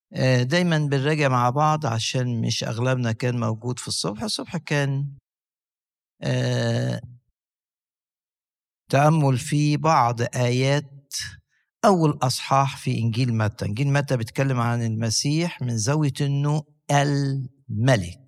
آه، دايما بنراجع مع بعض عشان مش أغلبنا كان موجود في الصبح الصبح كان آه، تأمل في بعض آيات أول أصحاح في إنجيل متى إنجيل متى بيتكلم عن المسيح من زاوية أنه الملك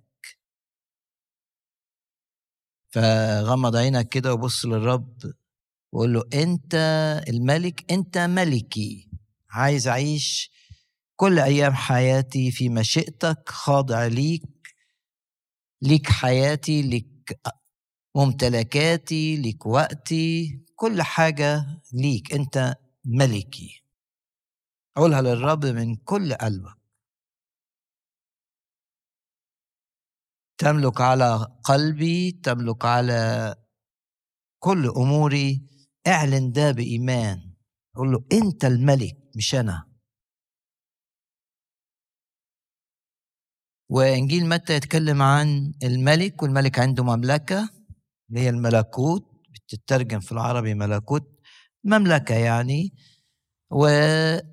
فغمض عينك كده وبص للرب وقول له أنت الملك أنت ملكي عايز أعيش كل أيام حياتي في مشيئتك خاضع ليك ليك حياتي ليك ممتلكاتي ليك وقتي كل حاجة ليك أنت ملكي قولها للرب من كل قلبك تملك على قلبي تملك على كل اموري اعلن ده بايمان قول له انت الملك مش انا وانجيل متى يتكلم عن الملك والملك عنده مملكه اللي هي الملكوت بتترجم في العربي ملكوت مملكه يعني والرب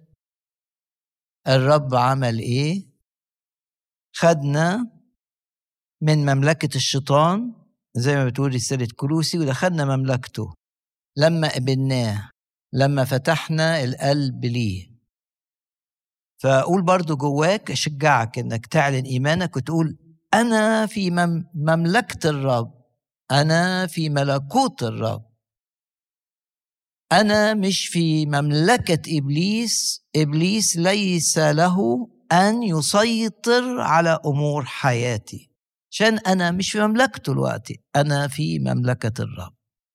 عمل ايه خدنا من مملكة الشيطان زي ما بتقول رسالة كلوسي ودخلنا مملكته لما قبلناه لما فتحنا القلب ليه فأقول برضو جواك أشجعك إنك تعلن إيمانك وتقول أنا في مملكة الرب أنا في ملكوت الرب أنا مش في مملكة إبليس إبليس ليس له أن يسيطر على أمور حياتي عشان أنا مش في مملكته دلوقتي أنا في مملكة الرب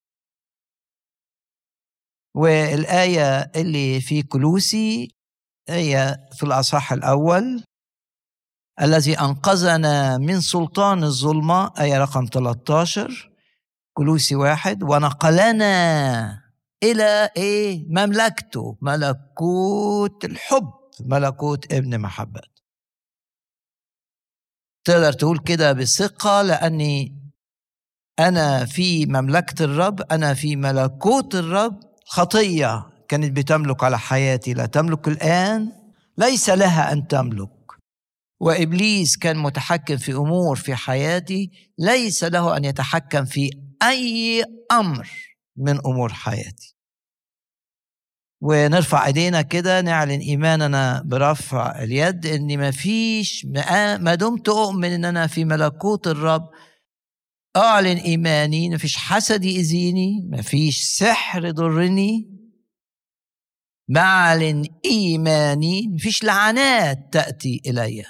والآية اللي في كلوسي هي في الأصحاح الأول الذي أنقذنا من سلطان الظلمة آية رقم 13 كلوسي واحد ونقلنا إلى إيه مملكته ملكوت الحب ملكوت ابن محبة تقدر تقول كده بثقة لأني أنا في مملكة الرب أنا في ملكوت الرب خطية كانت بتملك على حياتي لا تملك الآن ليس لها أن تملك وإبليس كان متحكم في أمور في حياتي ليس له أن يتحكم في أي أمر من أمور حياتي ونرفع ايدينا كده نعلن ايماننا برفع اليد ان ما فيش ما دمت اؤمن ان انا في ملكوت الرب اعلن ايماني ما فيش حسد يأذيني ما فيش سحر يضرني بعلن ايماني ما فيش لعنات تاتي الي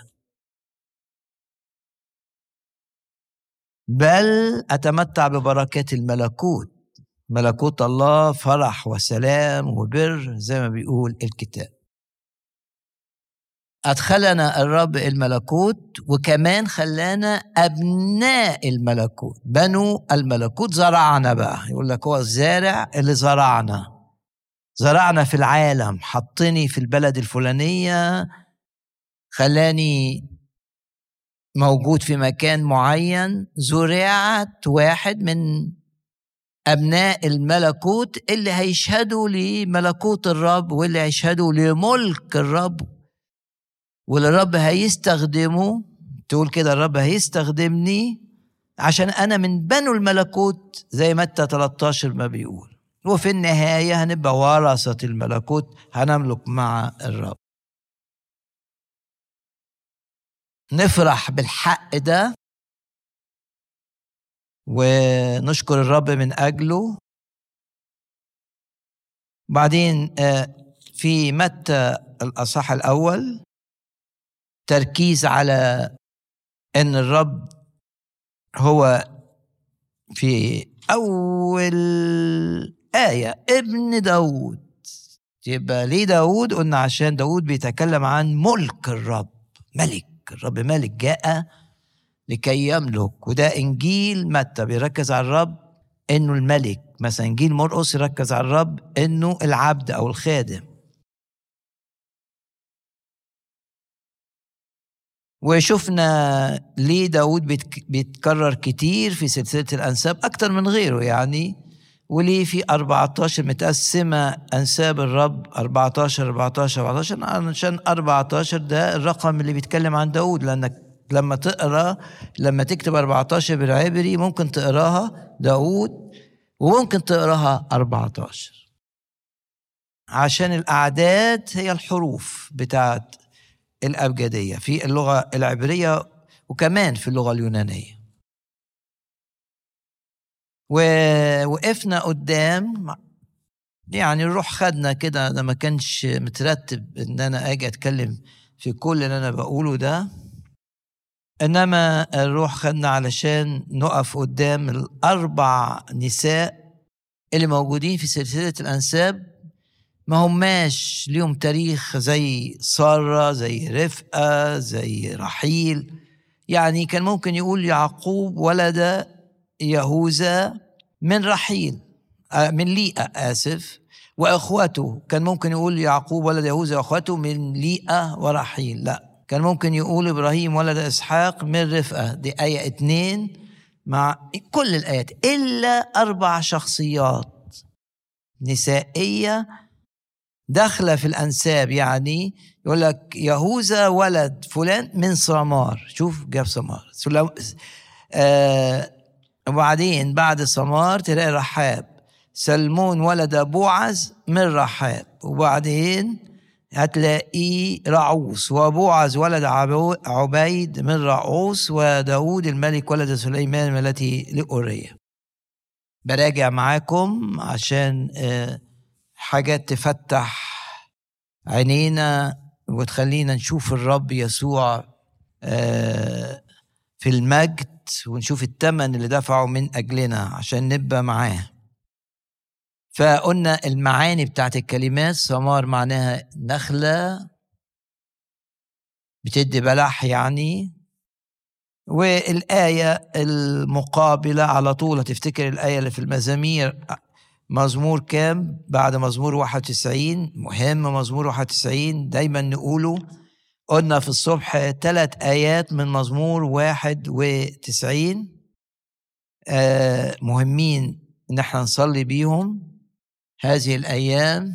بل اتمتع ببركات الملكوت ملكوت الله فرح وسلام وبر زي ما بيقول الكتاب أدخلنا الرب الملكوت وكمان خلانا أبناء الملكوت بنو الملكوت زرعنا بقى يقول لك هو الزارع اللي زرعنا زرعنا في العالم حطني في البلد الفلانية خلاني موجود في مكان معين زرعت واحد من أبناء الملكوت اللي هيشهدوا لملكوت الرب واللي هيشهدوا لملك الرب واللي الرب هيستخدمه تقول كده الرب هيستخدمني عشان أنا من بنو الملكوت زي متى 13 ما بيقول وفي النهاية هنبقى ورثة الملكوت هنملك مع الرب نفرح بالحق ده ونشكر الرب من أجله بعدين في متى الأصح الأول تركيز على أن الرب هو في أول آية ابن داود يبقى ليه داود قلنا عشان داود بيتكلم عن ملك الرب ملك الرب ملك جاء لكي يملك وده انجيل متى بيركز على الرب انه الملك مثلا انجيل مرقس يركز على الرب انه العبد او الخادم وشفنا ليه داود بيتكرر كتير في سلسلة الأنساب أكتر من غيره يعني وليه في 14 متقسمة أنساب الرب 14 14 14 عشان 14 ده الرقم اللي بيتكلم عن داود لأنك لما تقرا لما تكتب 14 بالعبري ممكن تقراها داود وممكن تقراها 14 عشان الأعداد هي الحروف بتاعت الأبجدية في اللغة العبرية وكمان في اللغة اليونانية ووقفنا قدام يعني الروح خدنا كده انا ما كانش مترتب ان انا اجي اتكلم في كل اللي انا بقوله ده انما الروح خدنا علشان نقف قدام الاربع نساء اللي موجودين في سلسله الانساب ما هماش ليهم تاريخ زي ساره زي رفقه زي رحيل يعني كان ممكن يقول يعقوب ولد يهوذا من رحيل آه، من ليئة آسف وإخوته كان ممكن يقول يعقوب ولد يهوذا وإخوته من ليئة ورحيل لا كان ممكن يقول إبراهيم ولد إسحاق من رفقة دي آية اتنين مع كل الآيات إلا أربع شخصيات نسائية داخلة في الأنساب يعني يقول لك يهوذا ولد فلان من سمار شوف جاب سمار آه وبعدين بعد سمار تلاقي رحاب سلمون ولد بوعز من رحاب وبعدين هتلاقيه رعوس وبوعز ولد عبيد من رعوس وداود الملك ولد سليمان من التي لأورية براجع معاكم عشان آه، حاجات تفتح عينينا وتخلينا نشوف الرب يسوع آه، في المجد ونشوف الثمن اللي دفعه من أجلنا عشان نبقى معاه فقلنا المعاني بتاعت الكلمات ثمار معناها نخلة بتدي بلح يعني والآية المقابلة على طول هتفتكر الآية اللي في المزامير مزمور كام بعد مزمور 91 مهم مزمور 91 دايما نقوله قلنا في الصبح ثلاث آيات من مزمور واحد وتسعين آه مهمين إن احنا نصلي بيهم هذه الأيام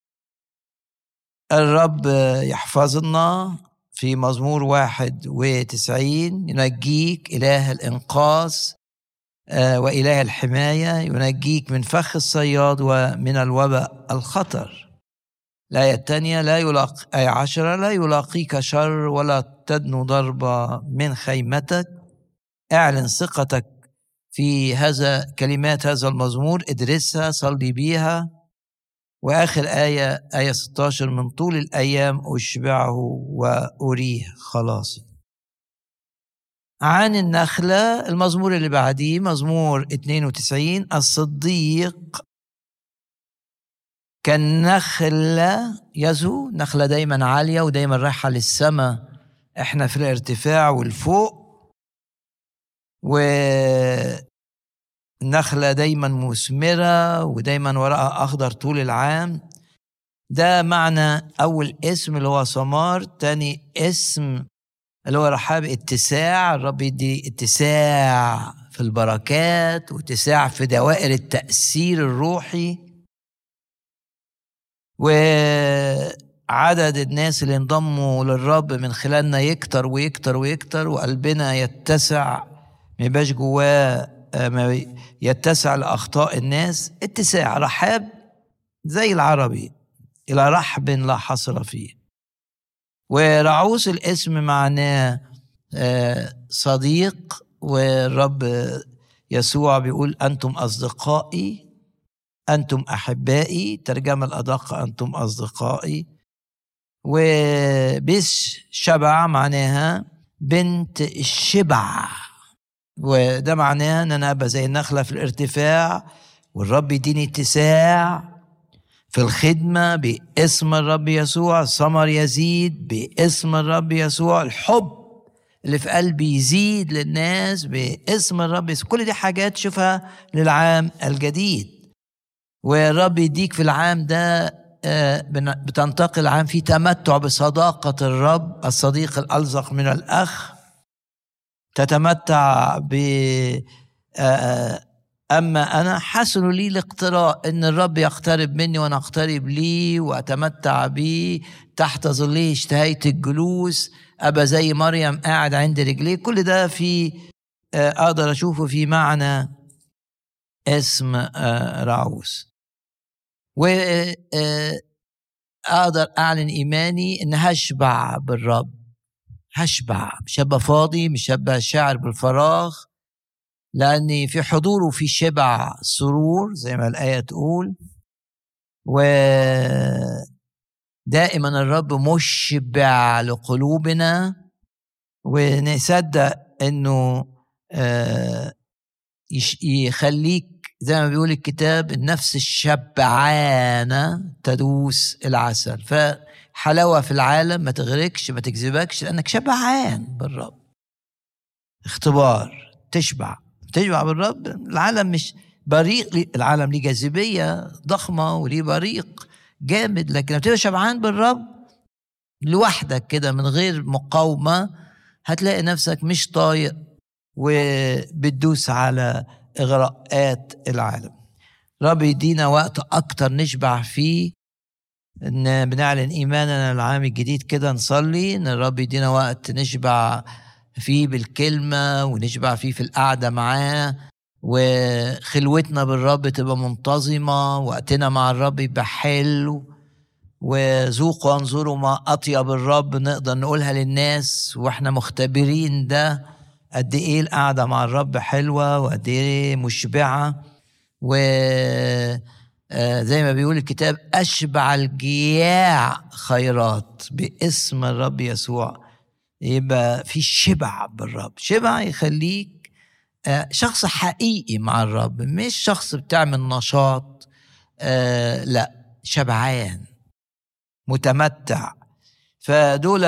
الرب يحفظنا في مزمور واحد وتسعين ينجيك إله الإنقاذ آه وإله الحماية ينجيك من فخ الصياد ومن الوباء الخطر الآية الثانية لا يلاق آية عشرة لا يلاقيك شر ولا تدنو ضربة من خيمتك اعلن ثقتك في هذا كلمات هذا المزمور ادرسها صلي بيها وآخر آية آية 16 من طول الأيام أشبعه وأريه خلاصي عن النخلة المزمور اللي بعديه مزمور 92 الصديق كالنخلة يزهو نخلة دايما عالية ودايما رايحة للسماء احنا في الارتفاع والفوق والنخلة دايما مثمرة ودايما ورقها أخضر طول العام ده معنى أول اسم اللي هو سمار تاني اسم اللي هو رحاب اتساع الرب يدي اتساع في البركات واتساع في دوائر التأثير الروحي وعدد الناس اللي انضموا للرب من خلالنا يكتر ويكتر ويكتر وقلبنا يتسع ما يبقاش جواه ما يتسع لاخطاء الناس اتساع رحاب زي العربي الى رحب لا حصر فيه ورعوس الاسم معناه آه، صديق والرب يسوع بيقول انتم اصدقائي أنتم أحبائي ترجمة الأدق أنتم أصدقائي وبس شبع معناها بنت الشبع وده معناها ان انا ابقى زي النخله في الارتفاع والرب يديني اتساع في الخدمه باسم الرب يسوع الثمر يزيد باسم الرب يسوع الحب اللي في قلبي يزيد للناس باسم الرب يسوع كل دي حاجات شوفها للعام الجديد والرب يديك في العام ده آه، بتنتقل عام في تمتع بصداقة الرب الصديق الألزق من الأخ تتمتع ب آه، أما أنا حسن لي الاقتراء إن الرب يقترب مني وأنا أقترب ليه وأتمتع بيه تحت ظله اشتهيت الجلوس أبقى زي مريم قاعد عند رجليه كل ده في أقدر أشوفه في معنى اسم راعوس وأقدر أعلن إيماني إن هشبع بالرب هشبع مش هبقى فاضي مش هبقى شاعر بالفراغ لأني في حضوره في شبع سرور زي ما الآية تقول و دائما الرب مشبع لقلوبنا ونصدق انه يخليك زي ما بيقول الكتاب النفس الشبعانة تدوس العسل فحلاوة في العالم ما تغرقش ما تجذبكش لأنك شبعان بالرب اختبار تشبع تشبع بالرب العالم مش بريق العالم ليه جاذبية ضخمة وليه بريق جامد لكن لما تبقى شبعان بالرب لوحدك كده من غير مقاومة هتلاقي نفسك مش طايق وبتدوس على إغراءات العالم رب يدينا وقت أكتر نشبع فيه إن بنعلن إيماننا العام الجديد كده نصلي إن الرب يدينا وقت نشبع فيه بالكلمة ونشبع فيه في القعدة معاه وخلوتنا بالرب تبقى منتظمة وقتنا مع الرب يبقى حلو وذوقوا وانظروا ما أطيب الرب نقدر نقولها للناس وإحنا مختبرين ده قد إيه القعدة مع الرب حلوة وقد إيه مشبعة و زي ما بيقول الكتاب أشبع الجياع خيرات باسم الرب يسوع يبقى في شبع بالرب شبع يخليك شخص حقيقي مع الرب مش شخص بتعمل نشاط آه لا شبعان متمتع فدول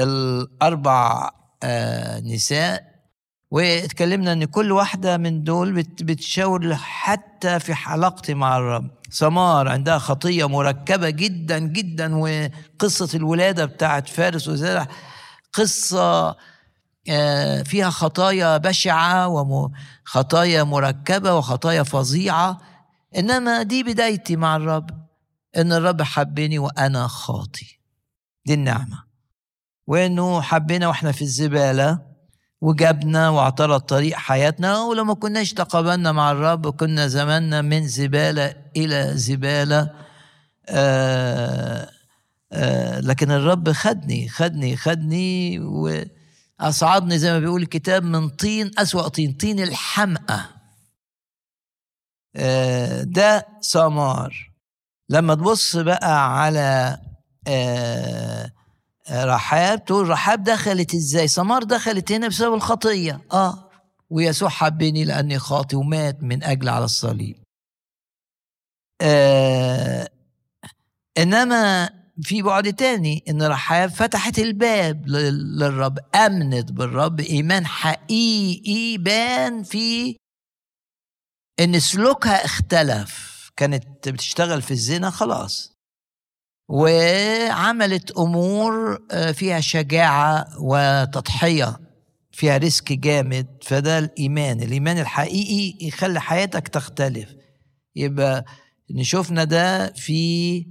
الأربع آه نساء واتكلمنا ان كل واحدة من دول بتشاور حتى في علاقتي مع الرب سمار عندها خطية مركبة جدا جدا وقصة الولادة بتاعت فارس وزرع قصة فيها خطايا بشعة وخطايا مركبة وخطايا فظيعة إنما دي بدايتي مع الرب إن الرب حبني وأنا خاطي دي النعمة وإنه حبنا وإحنا في الزبالة وجابنا واعترض طريق حياتنا ولو ما كناش تقابلنا مع الرب كنا زماننا من زبالة إلى زبالة آآ آآ لكن الرب خدني خدني خدني وأصعدني زي ما بيقول الكتاب من طين أسوأ طين طين الحمقى ده سمار لما تبص بقى على رحاب تقول رحاب دخلت ازاي سمار دخلت هنا بسبب الخطية اه ويسوع حبني لأني خاطي ومات من أجل على الصليب آه إنما في بعد تاني إن رحاب فتحت الباب للرب أمنت بالرب إيمان حقيقي بان في إن سلوكها اختلف كانت بتشتغل في الزنا خلاص وعملت امور فيها شجاعه وتضحيه فيها ريسك جامد فده الايمان الايمان الحقيقي يخلي حياتك تختلف يبقى نشوفنا ده في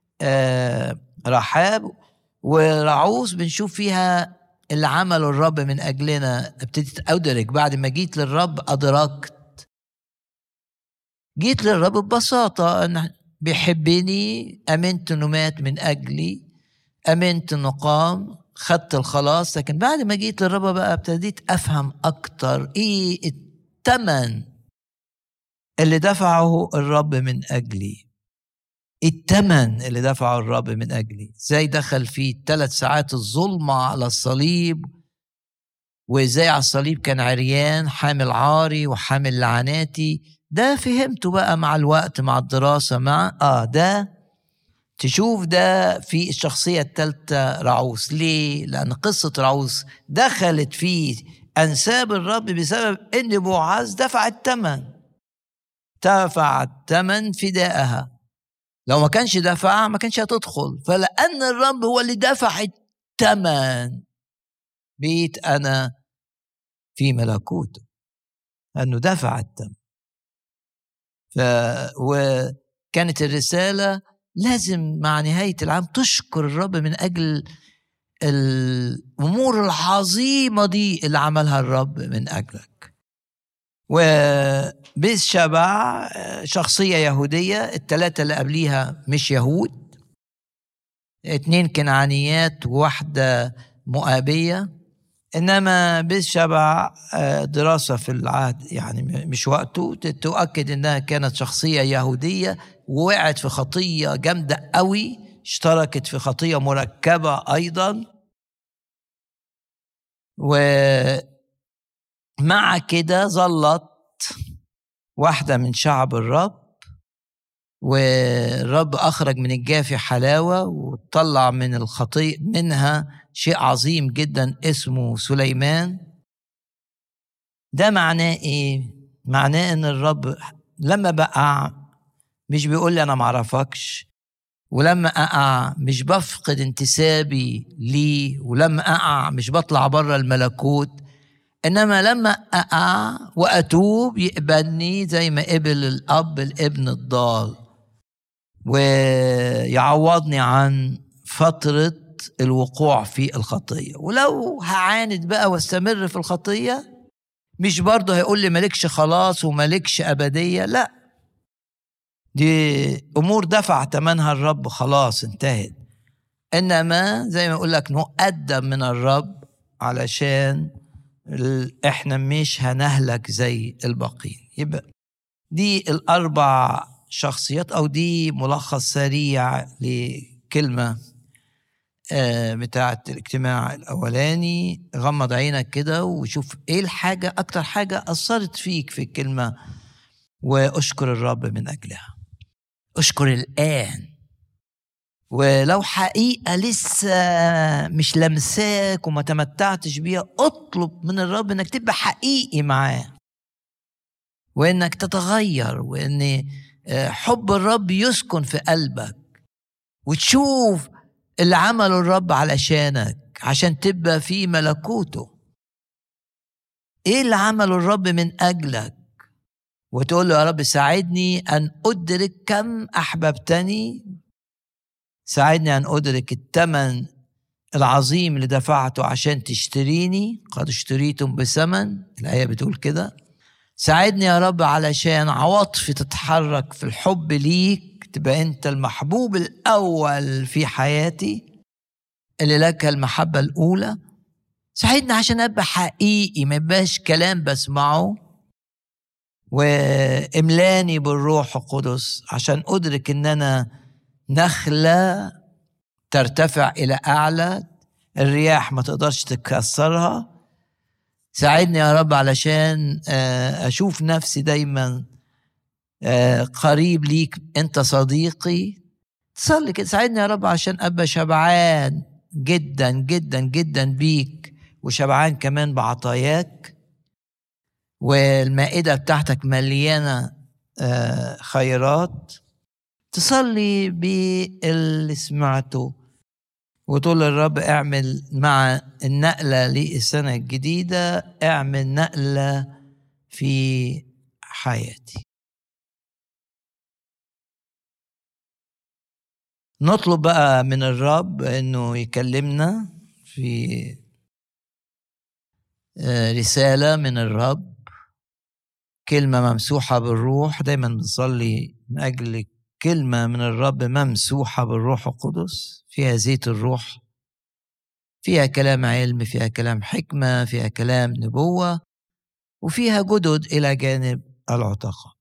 رحاب ورعوس بنشوف فيها اللي عمله الرب من اجلنا ابتديت ادرك بعد ما جيت للرب ادركت جيت للرب ببساطه ان بيحبني امنت انه مات من اجلي امنت انه قام خدت الخلاص لكن بعد ما جيت للرب بقى ابتديت افهم اكتر ايه الثمن اللي دفعه الرب من اجلي الثمن اللي دفعه الرب من اجلي ازاي دخل فيه ثلاث ساعات الظلمه على الصليب وازاي على الصليب كان عريان حامل عاري وحامل لعناتي ده فهمته بقى مع الوقت مع الدراسة مع آه ده تشوف ده في الشخصية الثالثة رعوس ليه؟ لأن قصة رعوس دخلت في أنساب الرب بسبب إن بوعاز دفع الثمن دفع الثمن فداءها لو ما كانش دفع ما كانش هتدخل فلأن الرب هو اللي دفع الثمن بيت أنا في ملكوته لأنه دفع الثمن ف وكانت الرسالة لازم مع نهاية العام تشكر الرب من أجل الأمور العظيمة دي اللي عملها الرب من أجلك وبيس شبع شخصية يهودية الثلاثة اللي قبليها مش يهود اتنين كنعانيات وواحدة مؤابية إنما بيس شبع دراسة في العهد يعني مش وقته تؤكد إنها كانت شخصية يهودية ووقعت في خطية جامدة قوي اشتركت في خطية مركبة أيضا ومع كده ظلت واحدة من شعب الرب والرب أخرج من الجافي حلاوة وطلع من الخطيء منها شيء عظيم جدا اسمه سليمان ده معناه ايه معناه ان الرب لما بقع مش بيقول لي انا معرفكش ولما اقع مش بفقد انتسابي ليه ولما اقع مش بطلع بره الملكوت انما لما اقع واتوب يقبلني زي ما قبل الاب الابن الضال ويعوضني عن فتره الوقوع في الخطيه ولو هعاند بقى واستمر في الخطيه مش برضه هيقول لي مالكش خلاص ومالكش ابديه لا دي امور دفع ثمنها الرب خلاص انتهت انما زي ما اقول لك نقدم من الرب علشان احنا مش هنهلك زي الباقين يبقى دي الاربع شخصيات او دي ملخص سريع لكلمه بتاعه الاجتماع الاولاني غمض عينك كده وشوف ايه الحاجه اكتر حاجه اثرت فيك في الكلمه واشكر الرب من اجلها اشكر الآن ولو حقيقة لسه مش لمساك وما تمتعتش بيها اطلب من الرب انك تبقى حقيقي معاه وانك تتغير وان حب الرب يسكن في قلبك وتشوف اللي عمله الرب علشانك عشان تبقى في ملكوته ايه اللي عمله الرب من اجلك وتقول له يا رب ساعدني ان ادرك كم احببتني ساعدني ان ادرك الثمن العظيم اللي دفعته عشان تشتريني قد اشتريتم بثمن الايه بتقول كده ساعدني يا رب علشان عواطفي تتحرك في الحب ليك تبقى انت المحبوب الاول في حياتي اللي لك المحبه الاولى ساعدني عشان ابقى حقيقي ما يبقاش كلام بسمعه واملاني بالروح القدس عشان ادرك ان انا نخله ترتفع الى اعلى الرياح ما تقدرش تكسرها ساعدني يا رب علشان اشوف نفسي دايما قريب ليك انت صديقي تصلي كده ساعدني يا رب عشان ابقى شبعان جدا جدا جدا بيك وشبعان كمان بعطاياك والمائدة بتاعتك مليانة خيرات تصلي باللي سمعته وتقول للرب اعمل مع النقلة للسنة الجديدة اعمل نقلة في حياتي نطلب بقى من الرب انه يكلمنا في رسالة من الرب كلمة ممسوحة بالروح دايما بنصلي من أجل كلمة من الرب ممسوحة بالروح القدس فيها زيت الروح فيها كلام علم فيها كلام حكمة فيها كلام نبوة وفيها جدد إلى جانب العتقة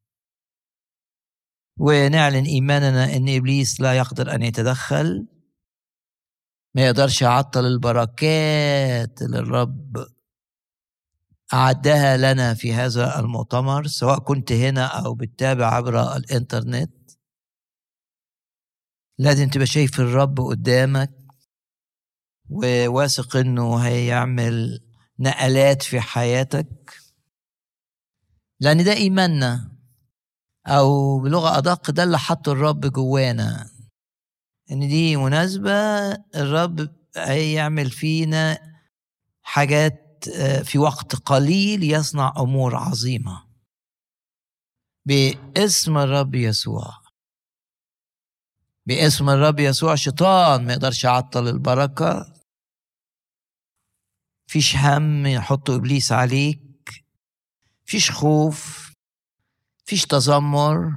ونعلن إيماننا أن إبليس لا يقدر أن يتدخل ما يقدرش يعطل البركات اللي الرب أعدها لنا في هذا المؤتمر سواء كنت هنا أو بتتابع عبر الإنترنت لازم تبقى شايف الرب قدامك وواثق إنه هيعمل نقلات في حياتك لأن ده إيماننا أو بلغة أدق ده اللي حطه الرب جوانا إن دي مناسبة الرب هيعمل فينا حاجات في وقت قليل يصنع امور عظيمه باسم الرب يسوع باسم الرب يسوع شيطان ما يقدرش يعطل البركة فيش هم يحط إبليس عليك فيش خوف فيش تذمر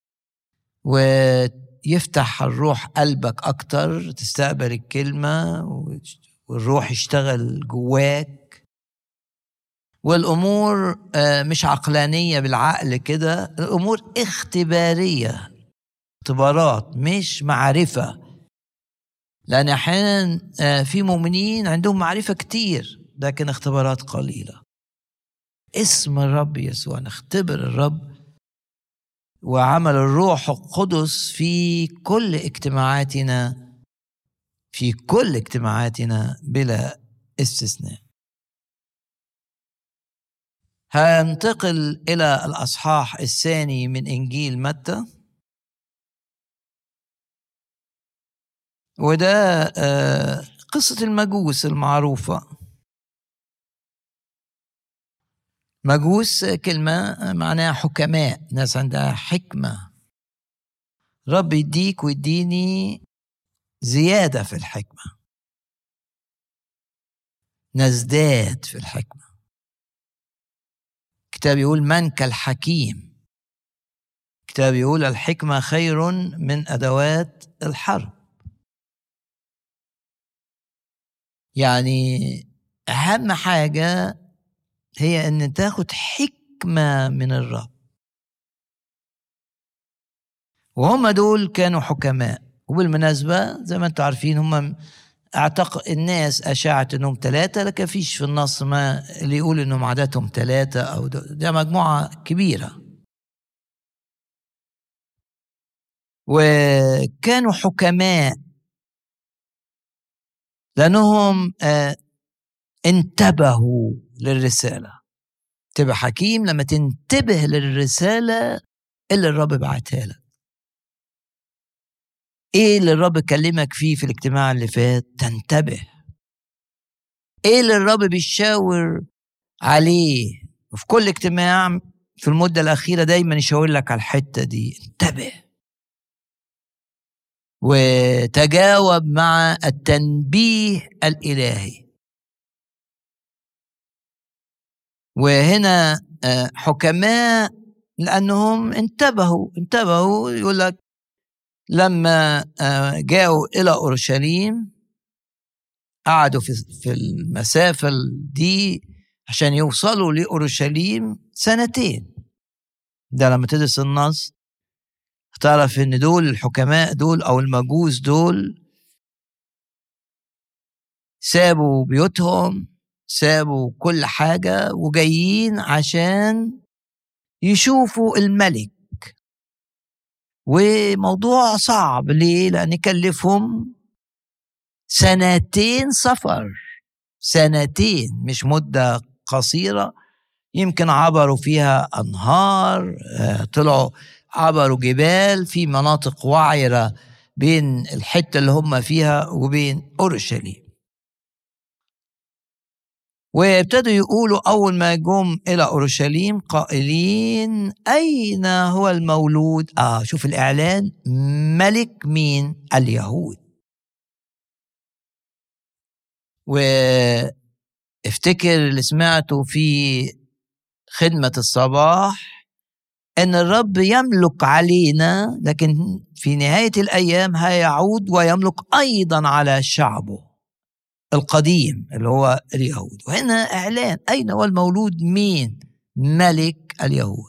ويفتح الروح قلبك أكتر تستقبل الكلمة والروح يشتغل جواك والامور آه، مش عقلانيه بالعقل كده الامور اختباريه اختبارات مش معرفه لان احيانا آه، في مؤمنين عندهم معرفه كتير لكن اختبارات قليله اسم الرب يسوع نختبر الرب وعمل الروح القدس في كل اجتماعاتنا في كل اجتماعاتنا بلا استثناء هنتقل إلى الأصحاح الثاني من إنجيل متى وده آه، قصة المجوس المعروفة مجوس كلمة معناها حكماء ناس عندها حكمة رب يديك ويديني زيادة في الحكمة نزداد في الحكمة كتاب يقول من كالحكيم كتاب يقول الحكمة خير من أدوات الحرب يعني أهم حاجة هي أن تاخد حكمة من الرب وهم دول كانوا حكماء وبالمناسبة زي ما انتم عارفين هم اعتقد الناس اشاعت انهم ثلاثه لكن فيش في النص ما اللي يقول انهم عددهم ثلاثه او ده, ده مجموعه كبيره وكانوا حكماء لانهم آه، انتبهوا للرساله تبقى حكيم لما تنتبه للرساله اللي الرب بعتها لك ايه اللي الرب كلمك فيه في الاجتماع اللي فات تنتبه ايه اللي الرب بيشاور عليه وفي كل اجتماع في المدة الأخيرة دايما يشاور لك على الحتة دي انتبه وتجاوب مع التنبيه الإلهي وهنا آه، حكماء لأنهم انتبهوا انتبهوا يقول لك لما آه، جاءوا إلى أورشليم قعدوا في في المسافة دي عشان يوصلوا لأورشليم سنتين ده لما تدرس النص تعرف ان دول الحكماء دول او المجوس دول سابوا بيوتهم سابوا كل حاجة وجايين عشان يشوفوا الملك وموضوع صعب ليه لأن يكلفهم سنتين سفر سنتين مش مدة قصيرة يمكن عبروا فيها أنهار آه، طلعوا عبروا جبال في مناطق وعرة بين الحتة اللي هم فيها وبين أورشليم وابتدوا يقولوا أول ما جم إلى أورشليم قائلين أين هو المولود آه شوف الإعلان ملك مين اليهود وافتكر اللي سمعته في خدمة الصباح ان الرب يملك علينا لكن في نهايه الايام هيعود ويملك ايضا على شعبه القديم اللي هو اليهود وهنا إعلان أين هو المولود مين ملك اليهود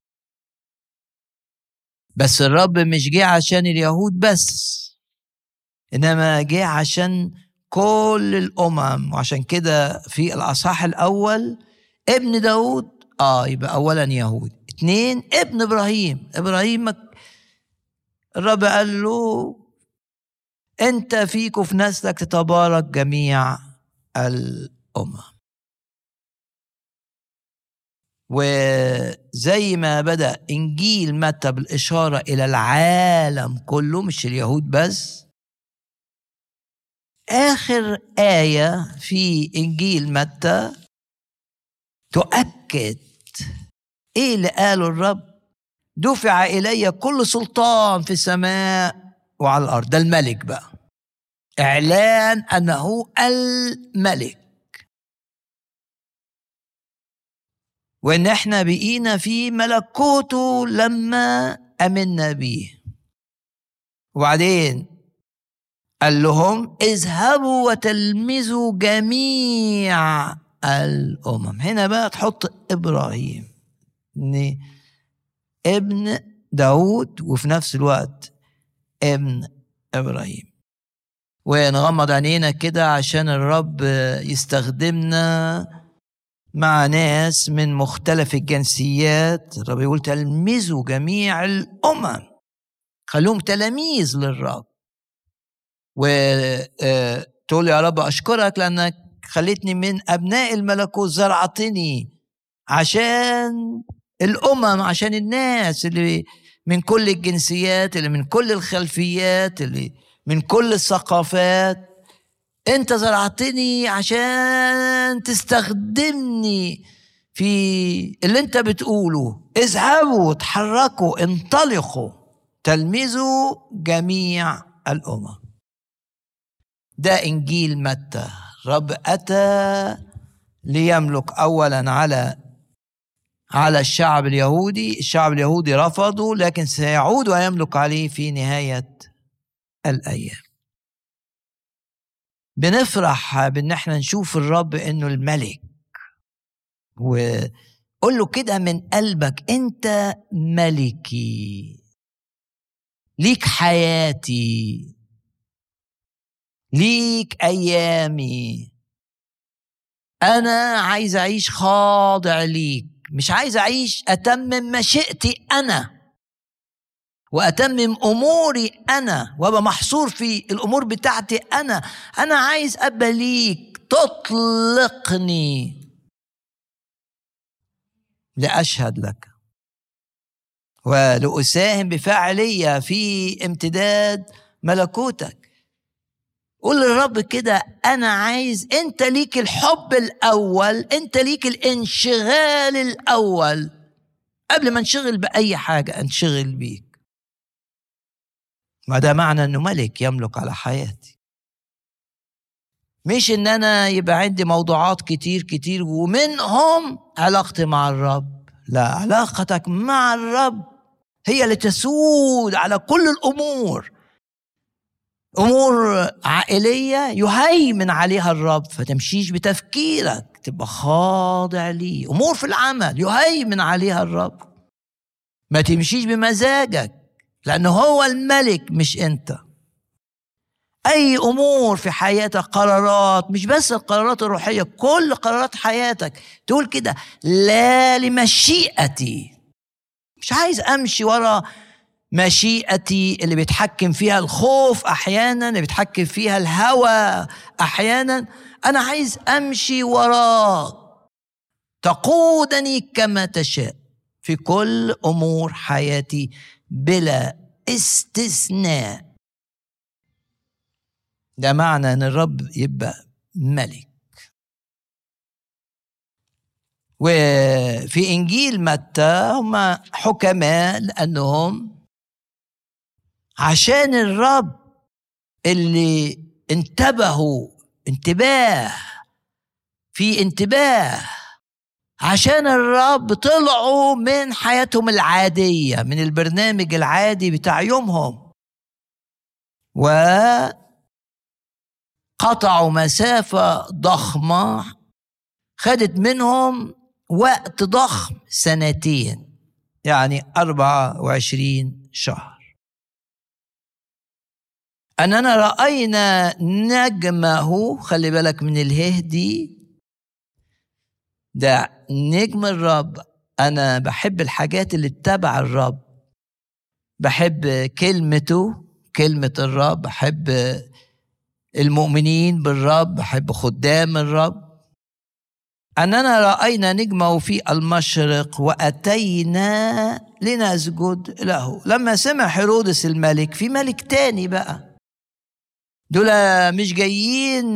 بس الرب مش جه عشان اليهود بس إنما جه عشان كل الأمم وعشان كده في الأصحاح الأول ابن داود آه يبقى أولا يهود اتنين ابن إبراهيم إبراهيم الرب قال له انت فيك وفي نسلك تتبارك جميع الامم وزي ما بدا انجيل متى بالاشاره الى العالم كله مش اليهود بس اخر ايه في انجيل متى تؤكد ايه اللي قاله الرب دفع إلي كل سلطان في السماء وعلى الأرض ده الملك بقى إعلان أنه الملك وإن إحنا بقينا في ملكوته لما أمنا بيه وبعدين قال لهم اذهبوا وتلمذوا جميع الأمم هنا بقى تحط إبراهيم إن ابن داود وفي نفس الوقت ابن إبراهيم ونغمض عينينا كده عشان الرب يستخدمنا مع ناس من مختلف الجنسيات الرب يقول تلمذوا جميع الأمم خلوهم تلاميذ للرب وتقول يا رب أشكرك لأنك خليتني من أبناء الملكوت زرعتني عشان الأمم عشان الناس اللي من كل الجنسيات اللي من كل الخلفيات اللي من كل الثقافات انت زرعتني عشان تستخدمني في اللي انت بتقوله اذهبوا تحركوا انطلقوا تلمذوا جميع الامم ده انجيل متى رب اتى ليملك اولا على على الشعب اليهودي الشعب اليهودي رفضوا لكن سيعود ويملك عليه في نهايه الايام بنفرح بان احنا نشوف الرب انه الملك وقول له كده من قلبك انت ملكي ليك حياتي ليك ايامي انا عايز اعيش خاضع ليك مش عايز اعيش اتمم مشيئتي انا واتمم اموري انا وابقى محصور في الامور بتاعتي انا انا عايز ابقى ليك تطلقني لاشهد لك ولاساهم بفاعليه في امتداد ملكوتك قول للرب كده انا عايز انت ليك الحب الاول انت ليك الانشغال الاول قبل ما انشغل باي حاجه انشغل بيك ما ده معنى انه ملك يملك على حياتي مش ان انا يبقى عندي موضوعات كتير كتير ومنهم علاقتي مع الرب لا علاقتك مع الرب هي اللي تسود على كل الامور امور عائليه يهيمن عليها الرب فتمشيش بتفكيرك تبقى خاضع ليه امور في العمل يهيمن عليها الرب ما تمشيش بمزاجك لانه هو الملك مش انت اي امور في حياتك قرارات مش بس القرارات الروحيه كل قرارات حياتك تقول كده لا لمشيئتي مش عايز امشي ورا مشيئتي اللي بيتحكم فيها الخوف احيانا اللي بيتحكم فيها الهوى احيانا انا عايز امشي وراك تقودني كما تشاء في كل امور حياتي بلا استثناء ده معنى ان الرب يبقى ملك وفي انجيل متى هم حكماء لانهم عشان الرب اللي انتبهوا انتباه في انتباه عشان الرب طلعوا من حياتهم العادية من البرنامج العادي بتاع يومهم وقطعوا مسافة ضخمة خدت منهم وقت ضخم سنتين يعني 24 شهر أننا رأينا نجمه خلي بالك من الهدي ده نجم الرب أنا بحب الحاجات اللي تتبع الرب بحب كلمته كلمة الرب بحب المؤمنين بالرب بحب خدام الرب أننا رأينا نجمه في المشرق وأتينا لنسجد له لما سمع هيرودس الملك في ملك تاني بقى دول مش جايين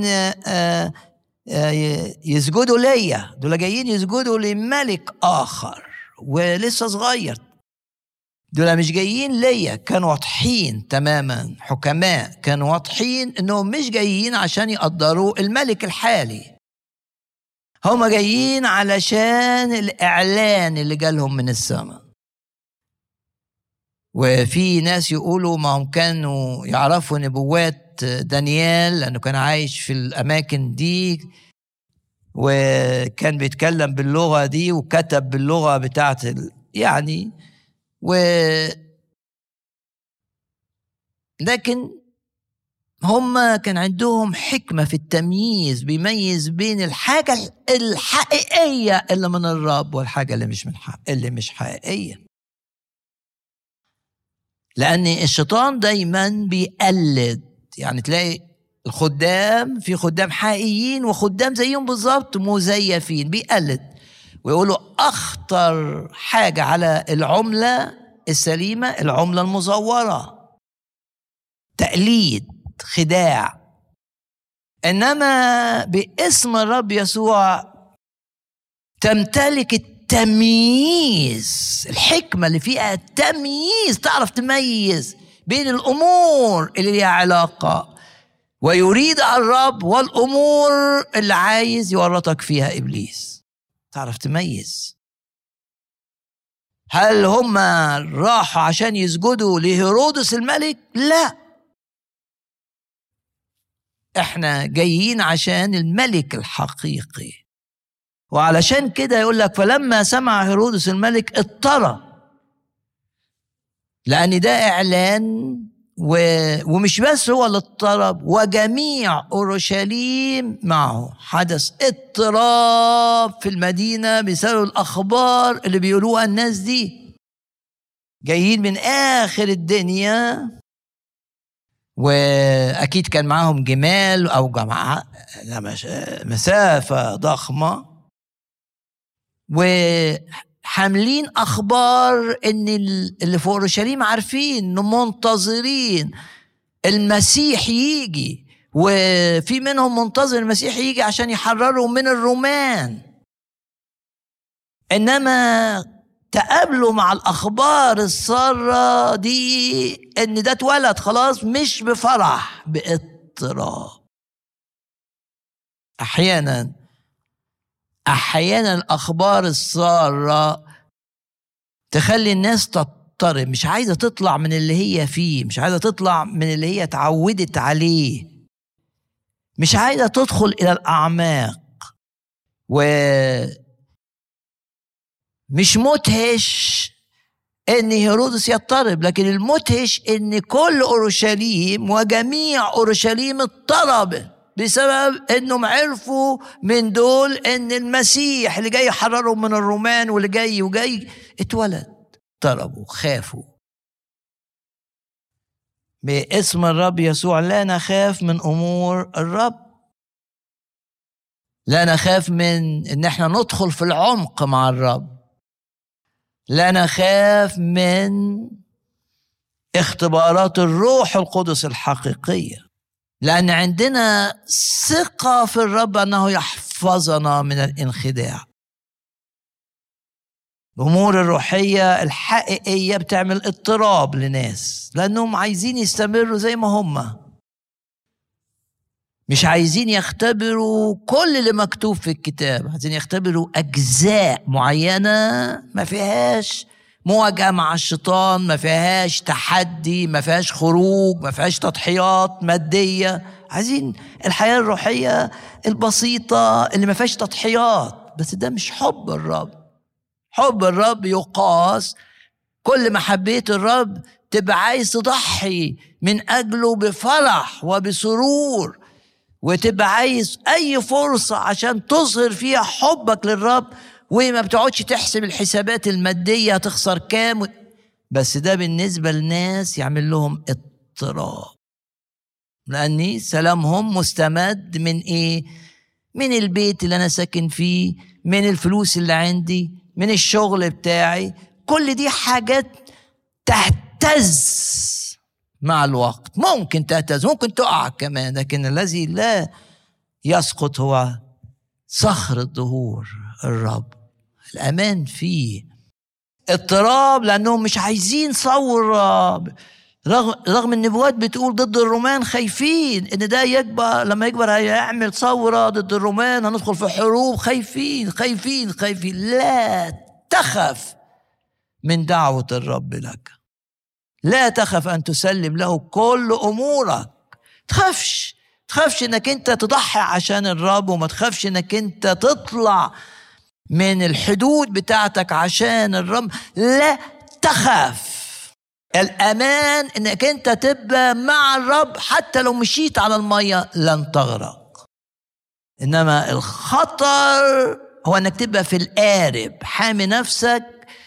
يسجدوا ليا دول جايين يسجدوا لملك اخر ولسه صغير دول مش جايين ليا كانوا واضحين تماما حكماء كانوا واضحين انهم مش جايين عشان يقدروا الملك الحالي هم جايين علشان الاعلان اللي جالهم من السماء وفي ناس يقولوا ما هم كانوا يعرفوا نبوات دانيال لانه كان عايش في الاماكن دي وكان بيتكلم باللغه دي وكتب باللغه بتاعت يعني و لكن هم كان عندهم حكمة في التمييز بيميز بين الحاجة الحقيقية اللي من الرب والحاجة اللي مش من حق اللي مش حقيقية لأن الشيطان دايما بيقلد يعني تلاقي الخدام في خدام حقيقيين وخدام زيهم بالظبط مزيفين بيقلد ويقولوا أخطر حاجة على العملة السليمة العملة المزورة تقليد خداع إنما باسم الرب يسوع تمتلك التمييز الحكمة اللي فيها تمييز تعرف تميز بين الأمور اللي ليها علاقة ويريد الرب والأمور اللي عايز يورطك فيها إبليس تعرف تميز هل هم راحوا عشان يسجدوا لهيرودس الملك لا احنا جايين عشان الملك الحقيقي وعلشان كده يقول لك فلما سمع هيرودس الملك اضطرى لان ده اعلان و... ومش بس هو اللي اضطرب وجميع اورشليم معه حدث اضطراب في المدينه بسبب الاخبار اللي بيقولوها الناس دي جايين من اخر الدنيا واكيد كان معاهم جمال او جماعه مسافه ضخمه و حاملين اخبار ان اللي في اورشليم عارفين انه منتظرين المسيح يجي وفي منهم منتظر المسيح يجي عشان يحرروا من الرومان انما تقابلوا مع الاخبار الساره دي ان ده اتولد خلاص مش بفرح باضطراب احيانا احيانا الاخبار الساره تخلي الناس تضطرب مش عايزه تطلع من اللي هي فيه مش عايزه تطلع من اللي هي اتعودت عليه مش عايزه تدخل الى الاعماق و مش مدهش ان هيرودس يضطرب لكن المدهش ان كل اورشليم وجميع اورشليم اضطربت بسبب انهم عرفوا من دول ان المسيح اللي جاي يحررهم من الرومان واللي جاي وجاي اتولد طلبوا خافوا باسم الرب يسوع لا نخاف من امور الرب لا نخاف من ان احنا ندخل في العمق مع الرب لا نخاف من اختبارات الروح القدس الحقيقيه لأن عندنا ثقة في الرب أنه يحفظنا من الانخداع الأمور الروحية الحقيقية بتعمل اضطراب لناس لأنهم عايزين يستمروا زي ما هم مش عايزين يختبروا كل اللي مكتوب في الكتاب عايزين يختبروا أجزاء معينة ما فيهاش مواجهه مع الشيطان ما فيهاش تحدي ما فيهاش خروج ما فيهاش تضحيات ماديه عايزين الحياه الروحيه البسيطه اللي ما فيهاش تضحيات بس ده مش حب الرب حب الرب يقاس كل ما حبيت الرب تبقى عايز تضحي من اجله بفرح وبسرور وتبقى عايز اي فرصه عشان تظهر فيها حبك للرب وما بتقعدش تحسب الحسابات المادية هتخسر كام بس ده بالنسبة للناس يعمل لهم اضطراب لأني سلامهم مستمد من إيه؟ من البيت اللي أنا ساكن فيه من الفلوس اللي عندي من الشغل بتاعي كل دي حاجات تهتز مع الوقت ممكن تهتز ممكن تقع كمان لكن الذي لا يسقط هو صخر الظهور الرب الأمان فيه اضطراب لانهم مش عايزين ثوره رغم رغم النبوات بتقول ضد الرومان خايفين ان ده يكبر لما يكبر هيعمل ثوره ضد الرومان هندخل في حروب خايفين خايفين خايفين لا تخف من دعوه الرب لك لا تخف ان تسلم له كل امورك تخافش تخافش انك انت تضحي عشان الرب وما تخافش انك انت تطلع من الحدود بتاعتك عشان الرب لا تخاف الامان انك انت تبقى مع الرب حتى لو مشيت على الميه لن تغرق انما الخطر هو انك تبقى في القارب حامي نفسك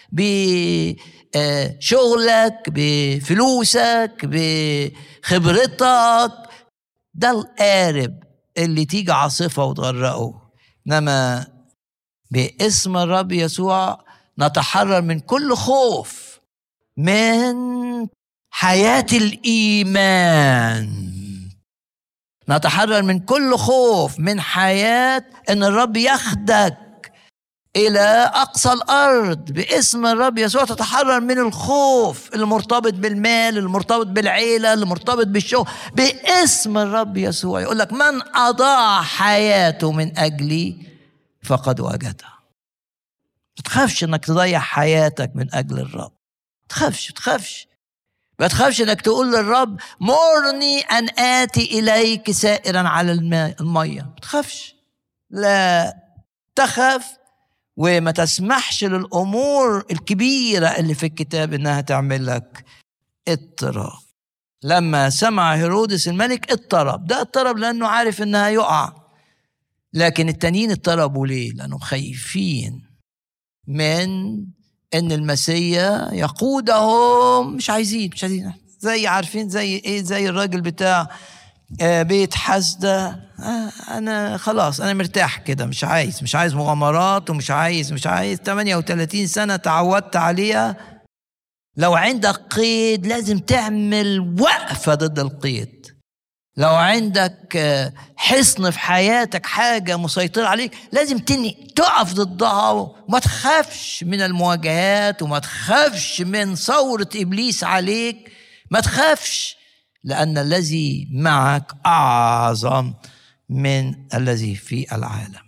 بشغلك بفلوسك بخبرتك ده القارب اللي تيجي عاصفة وتغرقه إنما باسم الرب يسوع نتحرر من كل خوف من حياة الإيمان نتحرر من كل خوف من حياة أن الرب ياخدك إلى أقصى الأرض باسم الرب يسوع تتحرر من الخوف المرتبط بالمال المرتبط بالعيلة المرتبط بالشغل باسم الرب يسوع يقول لك من أضاع حياته من أجلي فقد وجدها ما تخافش انك تضيع حياتك من اجل الرب ما تخافش ما تخافش ما تخافش انك تقول للرب مرني ان اتي اليك سائرا على الماء الميه ما تخافش لا تخف وما تسمحش للامور الكبيره اللي في الكتاب انها تعمل لك اضطراب لما سمع هيرودس الملك اضطرب ده اضطرب لانه عارف انها يقع لكن التانيين اضطربوا ليه لانهم خايفين من ان المسيا يقودهم مش عايزين مش عايزين زي عارفين زي ايه زي الراجل بتاع بيت حسدة آه أنا خلاص أنا مرتاح كده مش عايز مش عايز مغامرات ومش عايز مش عايز 38 سنة تعودت عليها لو عندك قيد لازم تعمل وقفة ضد القيد لو عندك حصن في حياتك حاجة مسيطرة عليك لازم تني تقف ضدها وما تخافش من المواجهات وما تخافش من ثورة إبليس عليك ما تخافش لأن الذي معك أعظم من الذي في العالم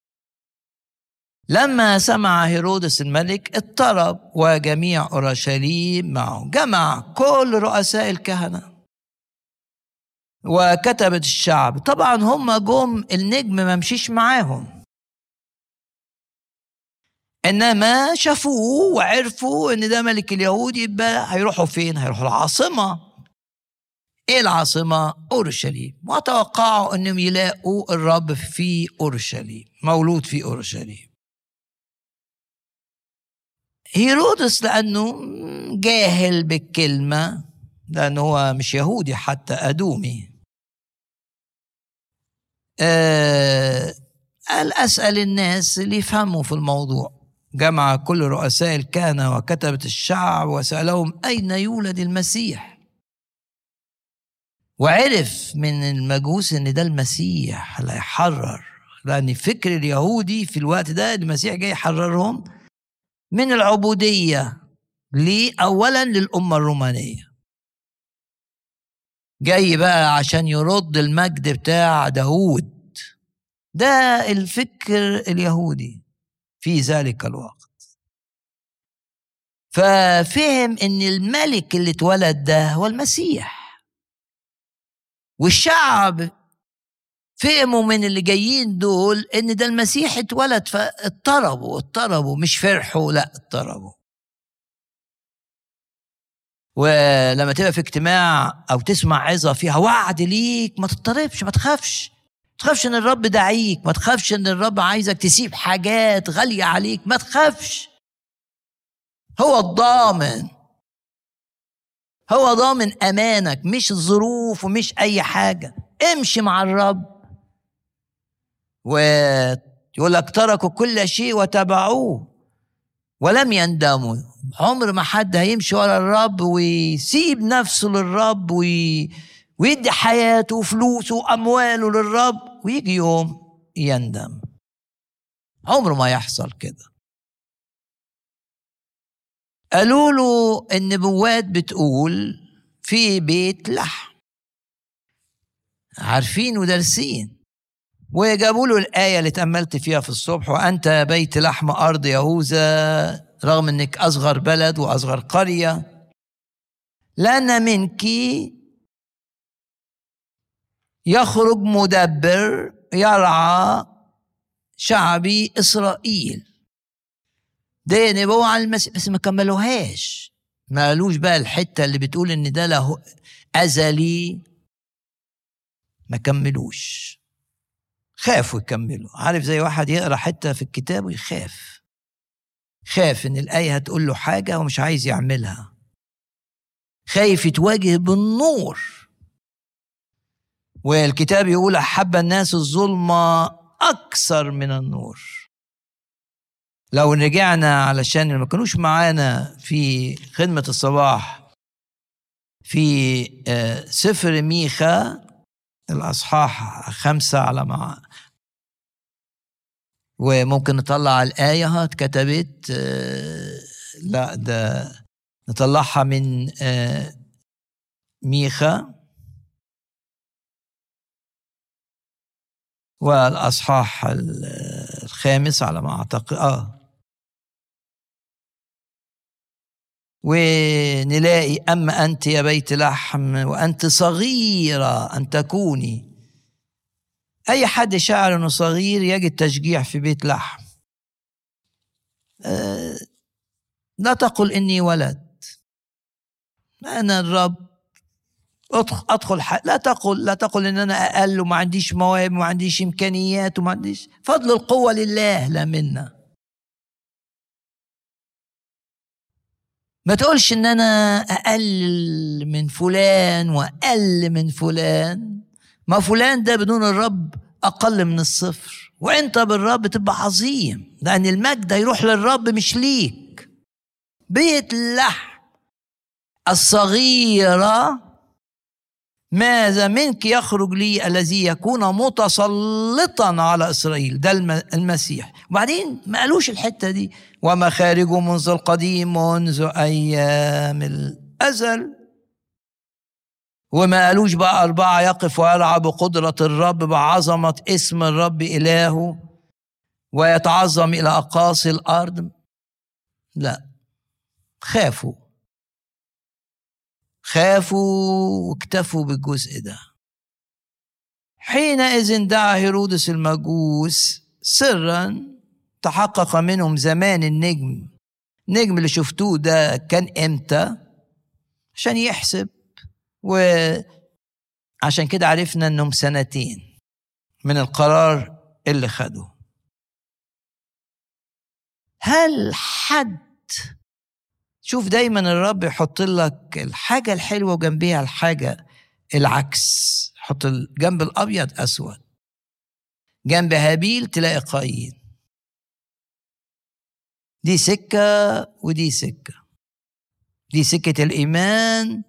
لما سمع هيرودس الملك اضطرب وجميع أورشليم معه جمع كل رؤساء الكهنة وكتبت الشعب طبعا هم جم النجم ما مشيش معاهم انما شافوه وعرفوا ان ده ملك اليهود يبقى هيروحوا فين هيروحوا العاصمه ايه العاصمه اورشليم وتوقعوا انهم يلاقوا الرب في اورشليم مولود في اورشليم هيرودس لانه جاهل بالكلمه لانه هو مش يهودي حتى ادومي آه قال أسأل الناس اللي يفهموا في الموضوع جمع كل رؤساء الكهنة وكتبة الشعب وسألهم أين يولد المسيح وعرف من المجوس ان ده المسيح اللي هيحرر لان فكر اليهودي في الوقت ده المسيح جاي يحررهم من العبوديه ليه اولا للامه الرومانيه جاي بقى عشان يرد المجد بتاع داود ده الفكر اليهودي في ذلك الوقت ففهم ان الملك اللي اتولد ده هو المسيح والشعب فهموا من اللي جايين دول ان ده المسيح اتولد فاضطربوا اضطربوا مش فرحوا لا اضطربوا ولما تبقى في اجتماع او تسمع عظه فيها وعد ليك ما تضطربش ما تخافش ما تخافش ان الرب دعيك ما تخافش ان الرب عايزك تسيب حاجات غاليه عليك ما تخافش هو الضامن هو ضامن امانك مش الظروف ومش اي حاجه امشي مع الرب ويقول لك تركوا كل شيء وتبعوه ولم يندموا عمر ما حد هيمشي ورا الرب ويسيب نفسه للرب وي... ويدي حياته وفلوسه وامواله للرب ويجي يوم يندم عمره ما يحصل كده قالوا له النبوات بتقول في بيت لحم عارفين ودارسين وجابوا له الآية اللي تأملت فيها في الصبح وأنت بيت لحم أرض يهوذا رغم أنك أصغر بلد وأصغر قرية لأن منك يخرج مدبر يرعى شعبي إسرائيل ده نبوة عن المسيح بس ما كملوهاش ما قالوش بقى الحتة اللي بتقول إن ده له أزلي ما كملوش خافوا يكملوا عارف زي واحد يقرا حته في الكتاب ويخاف خاف ان الايه هتقول له حاجه ومش عايز يعملها خايف يتواجه بالنور والكتاب يقول احب الناس الظلمه اكثر من النور لو رجعنا علشان ما كانوش معانا في خدمه الصباح في سفر ميخا الأصحاح خمسة على مع وممكن نطلع الآية اتكتبت لا ده نطلعها من ميخا والأصحاح الخامس على ما أعتقد آه ونلاقي أما أنت يا بيت لحم وأنت صغيرة أن تكوني أي حد شعر أنه صغير يجد تشجيع في بيت لحم أه لا تقل إني ولد أنا الرب أدخل لا تقل لا تقل إن أنا أقل وما عنديش مواهب وما عنديش إمكانيات وما عنديش فضل القوة لله لا منا ما تقولش ان انا اقل من فلان واقل من فلان ما فلان ده بدون الرب اقل من الصفر وانت بالرب تبقى عظيم لان المجد هيروح للرب مش ليك بيت اللحم الصغيره ماذا منك يخرج لي الذي يكون متسلطا على اسرائيل ده المسيح وبعدين ما قالوش الحته دي ومخارجه منذ القديم منذ ايام الازل وما قالوش بقى أربعة يقف ويرعى بقدرة الرب بعظمة اسم الرب إلهه ويتعظم إلى أقاصي الأرض لا خافوا خافوا واكتفوا بالجزء ده حينئذ دعا هيرودس المجوس سرا تحقق منهم زمان النجم النجم اللي شفتوه ده كان امتى عشان يحسب وعشان كده عرفنا انهم سنتين من القرار اللي خده هل حد شوف دايما الرب يحط لك الحاجة الحلوة وجنبيها الحاجة العكس حط جنب الأبيض أسود جنب هابيل تلاقي قايين دي سكة ودي سكة دي سكة الإيمان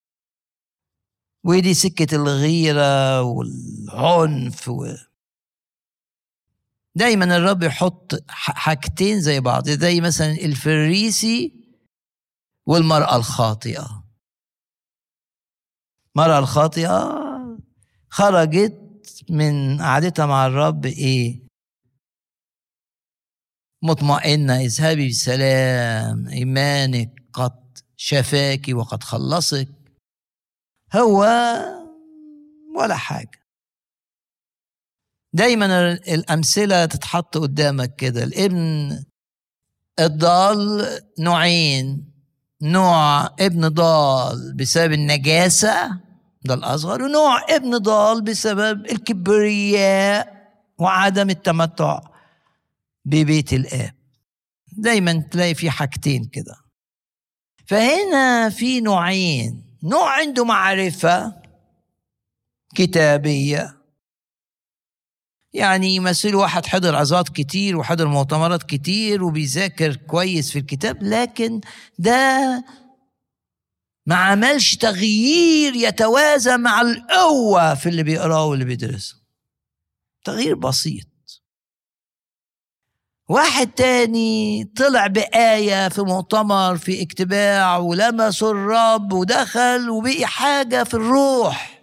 ودي سكة الغيرة والعنف و... دايما الرب يحط حاجتين زي بعض زي مثلا الفريسي والمرأة الخاطئة المرأة الخاطئة خرجت من قعدتها مع الرب ايه مطمئنة اذهبي بسلام إيمانك قد شفاك وقد خلصك هو ولا حاجة دايما الأمثلة تتحط قدامك كده الابن الضال نوعين نوع ابن ضال بسبب النجاسة ده الأصغر ونوع ابن ضال بسبب الكبرياء وعدم التمتع ببيت الآب دايما تلاقي في حاجتين كده فهنا في نوعين نوع عنده معرفة كتابية يعني يمثل واحد حضر عظات كتير وحضر مؤتمرات كتير وبيذاكر كويس في الكتاب لكن ده ما عملش تغيير يتوازى مع القوة في اللي بيقراه واللي بيدرسه تغيير بسيط واحد تاني طلع بآية في مؤتمر في اجتماع ولمس الرب ودخل وبقي حاجة في الروح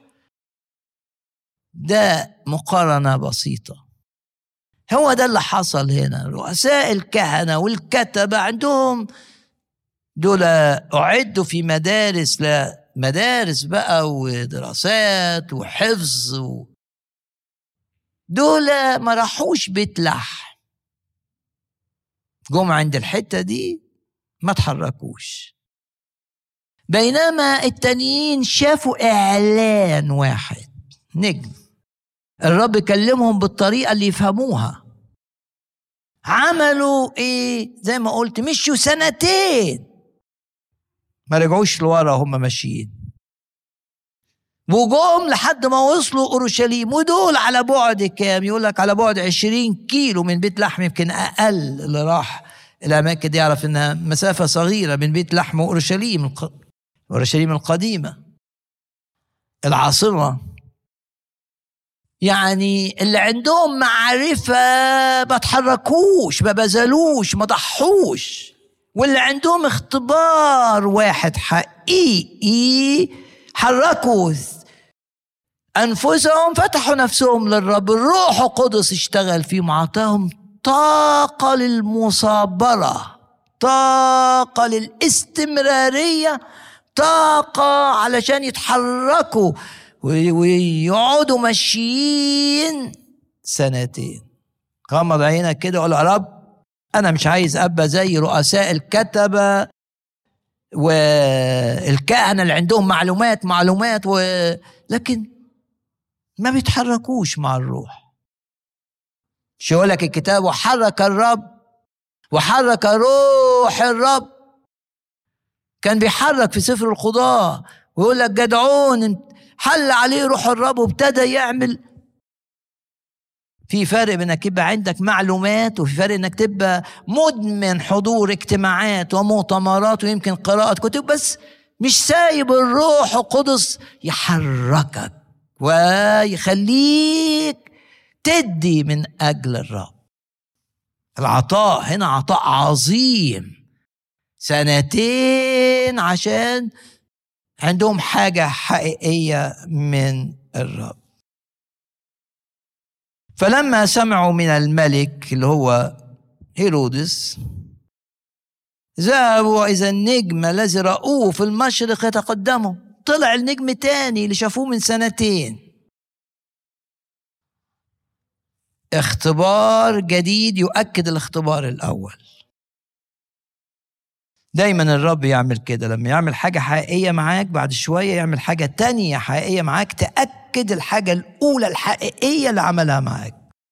ده مقارنة بسيطة هو ده اللي حصل هنا رؤساء الكهنة والكتبة عندهم دول أعدوا في مدارس لا مدارس بقى ودراسات وحفظ و... دول ما راحوش بيت لحم جم عند الحتة دي ما تحركوش بينما التانيين شافوا إعلان واحد نجم الرب كلمهم بالطريقة اللي يفهموها عملوا ايه زي ما قلت مشوا سنتين ما رجعوش لورا هم ماشيين وجوم لحد ما وصلوا اورشليم ودول على بعد كام يقول لك على بعد 20 كيلو من بيت لحم يمكن اقل اللي راح الاماكن دي يعرف انها مسافه صغيره من بيت لحم واورشليم اورشليم القديمه العاصمه يعني اللي عندهم معرفة ما تحركوش ما بذلوش ما ضحوش واللي عندهم اختبار واحد حقيقي حركوا أنفسهم فتحوا نفسهم للرب الروح القدس اشتغل فيهم عطاهم طاقة للمصابرة طاقة للاستمرارية طاقة علشان يتحركوا ويقعدوا ماشيين سنتين غمض عينك كده وقول يا رب انا مش عايز ابقى زي رؤساء الكتبه والكهنه اللي عندهم معلومات معلومات و... لكن ما بيتحركوش مع الروح مش يقول لك الكتاب وحرك الرب وحرك روح الرب كان بيحرك في سفر القضاء ويقول لك جدعون حل عليه روح الرب وابتدى يعمل في فرق بينك يبقى عندك معلومات وفي فرق انك تبقى مدمن حضور اجتماعات ومؤتمرات ويمكن قراءة كتب بس مش سايب الروح القدس يحركك ويخليك تدي من اجل الرب العطاء هنا عطاء عظيم سنتين عشان عندهم حاجة حقيقية من الرب فلما سمعوا من الملك اللي هو هيرودس ذهبوا وإذا النجم الذي رأوه في المشرق يتقدموا طلع النجم تاني اللي شافوه من سنتين اختبار جديد يؤكد الاختبار الأول دايما الرب يعمل كده لما يعمل حاجة حقيقية معاك بعد شوية يعمل حاجة تانية حقيقية معاك تأكد الحاجة الأولى الحقيقية اللي عملها معاك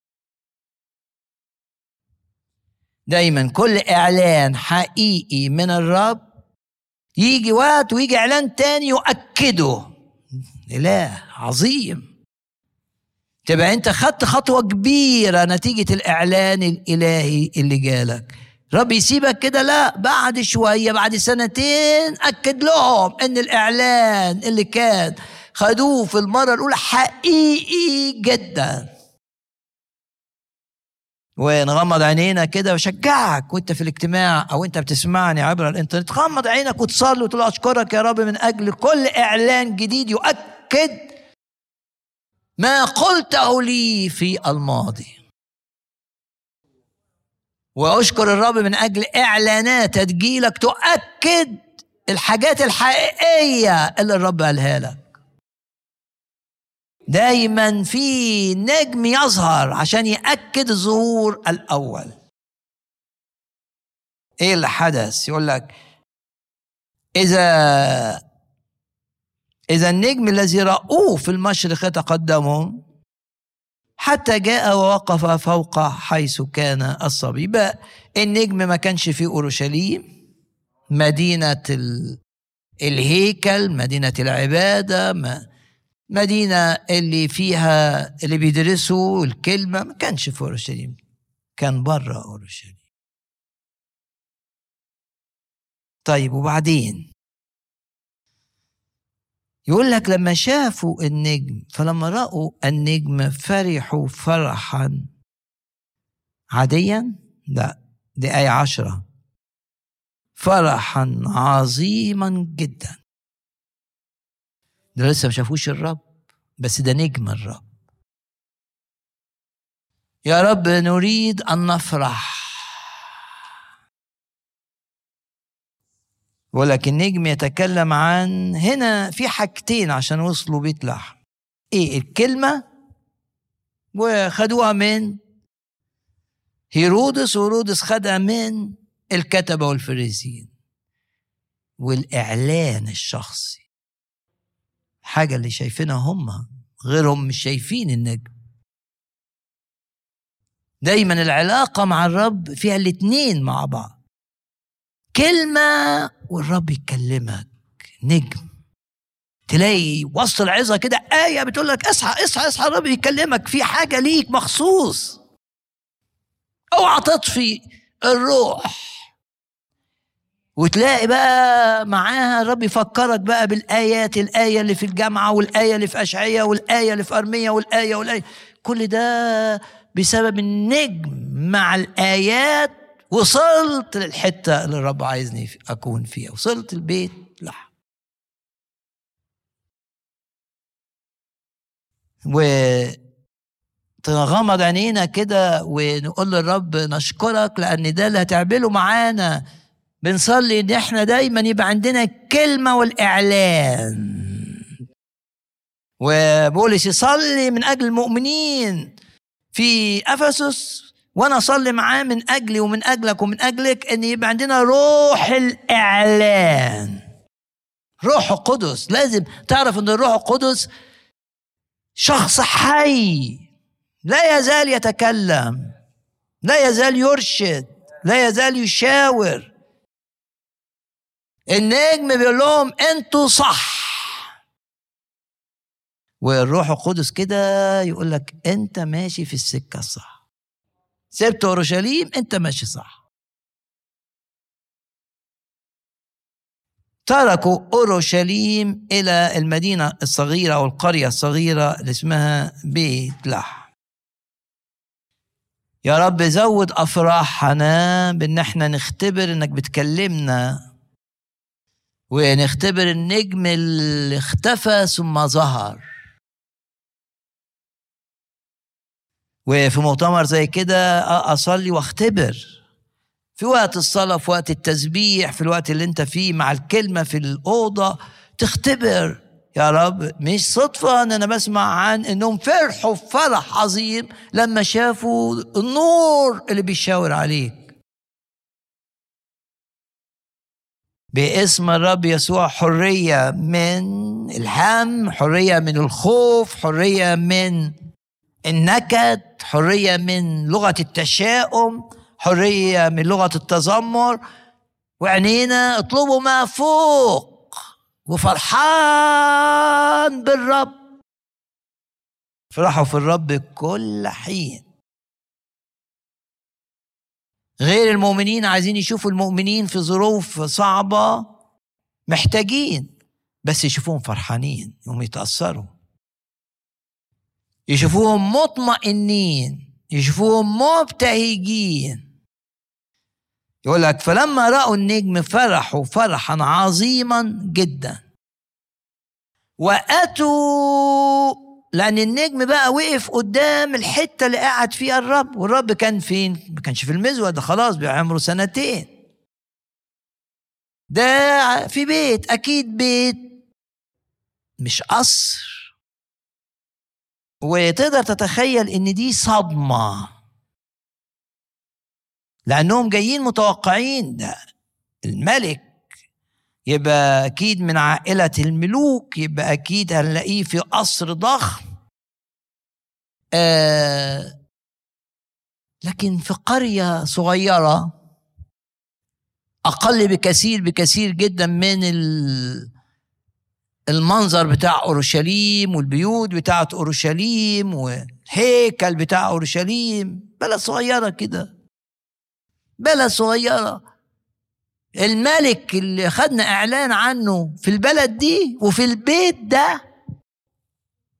دايما كل إعلان حقيقي من الرب يجي وقت ويجي إعلان تاني يؤكده إله عظيم تبقى أنت خدت خطوة كبيرة نتيجة الإعلان الإلهي اللي جالك رب يسيبك كده لا بعد شويه بعد سنتين اكد لهم ان الاعلان اللي كان خدوه في المره الاولى حقيقي جدا ونغمض عينينا كده وشجعك وانت في الاجتماع او انت بتسمعني عبر الانترنت غمض عينك وتصلي وتقول اشكرك يا رب من اجل كل اعلان جديد يؤكد ما قلته لي في الماضي واشكر الرب من اجل اعلانات تجيلك تؤكد الحاجات الحقيقيه اللي الرب قالها لك دايما في نجم يظهر عشان ياكد الظهور الاول ايه اللي حدث يقول لك اذا اذا النجم الذي راوه في المشرق تقدمهم حتى جاء ووقف فوق حيث كان الصبي بقى النجم ما كانش في اورشليم مدينه الهيكل مدينه العباده مدينه اللي فيها اللي بيدرسوا الكلمه ما كانش في اورشليم كان بره اورشليم طيب وبعدين يقول لك لما شافوا النجم فلما رأوا النجم فرحوا فرحا عاديا لا دي آية عشرة فرحا عظيما جدا ده لسه ما شافوش الرب بس ده نجم الرب يا رب نريد أن نفرح ولكن النجم يتكلم عن هنا في حاجتين عشان وصلوا بيت لحم ايه الكلمة وخدوها من هيرودس وهيرودس خدها من الكتبة والفريسيين والإعلان الشخصي حاجة اللي شايفينها هم غيرهم مش شايفين النجم دايما العلاقة مع الرب فيها الاتنين مع بعض كلمة والرب يكلمك نجم تلاقي وسط العظة كده آية بتقول لك اصحى اصحى اصحى الرب يكلمك في حاجة ليك مخصوص اوعى تطفي الروح وتلاقي بقى معاها الرب يفكرك بقى بالآيات الآية اللي في الجامعة والآية اللي في أشعية والآية اللي في أرمية والآية والآية كل ده بسبب النجم مع الآيات وصلت للحتة اللي الرب عايزني أكون فيها وصلت البيت لحم و تغمض عينينا كده ونقول للرب نشكرك لأن ده اللي هتعمله معانا بنصلي ان احنا دايما يبقى عندنا الكلمه والاعلان وبولس يصلي من اجل المؤمنين في افسس وانا اصلي معاه من اجلي ومن اجلك ومن اجلك ان يبقى عندنا روح الاعلان روح القدس لازم تعرف ان الروح القدس شخص حي لا يزال يتكلم لا يزال يرشد لا يزال يشاور النجم بيقول لهم انتوا صح والروح القدس كده يقول لك انت ماشي في السكه الصح سبت اورشليم انت ماشي صح تركوا اورشليم الى المدينه الصغيره او القريه الصغيره اللي اسمها بيت لحم يا رب زود افراحنا بان احنا نختبر انك بتكلمنا ونختبر النجم اللي اختفى ثم ظهر وفي مؤتمر زي كده اصلي واختبر في وقت الصلاة في وقت التسبيح في الوقت اللي انت فيه مع الكلمة في الأوضة تختبر يا رب مش صدفة ان انا بسمع عن انهم فرحوا فرح عظيم لما شافوا النور اللي بيشاور عليك باسم الرب يسوع حرية من الهم حرية من الخوف حرية من النكد حرية من لغة التشاؤم حرية من لغة التذمر وعينينا اطلبوا ما فوق وفرحان بالرب فرحوا في الرب كل حين غير المؤمنين عايزين يشوفوا المؤمنين في ظروف صعبة محتاجين بس يشوفوهم فرحانين يوم يتأثروا يشوفوهم مطمئنين يشوفوهم مبتهجين يقول لك فلما رأوا النجم فرحوا فرحا عظيما جدا وأتوا لأن النجم بقى وقف قدام الحتة اللي قاعد فيها الرب والرب كان فين؟ ما كانش في المزود ده خلاص عمره سنتين ده في بيت أكيد بيت مش قصر وتقدر تتخيل إن دي صدمة لأنهم جايين متوقعين ده الملك يبقى اكيد من عائله الملوك يبقى اكيد هنلاقيه في قصر ضخم آه لكن في قريه صغيره اقل بكثير بكثير جدا من المنظر بتاع اورشليم والبيوت بتاعت اورشليم والهيكل بتاع اورشليم بلد صغيره كده بلد صغيره الملك اللي خدنا اعلان عنه في البلد دي وفي البيت ده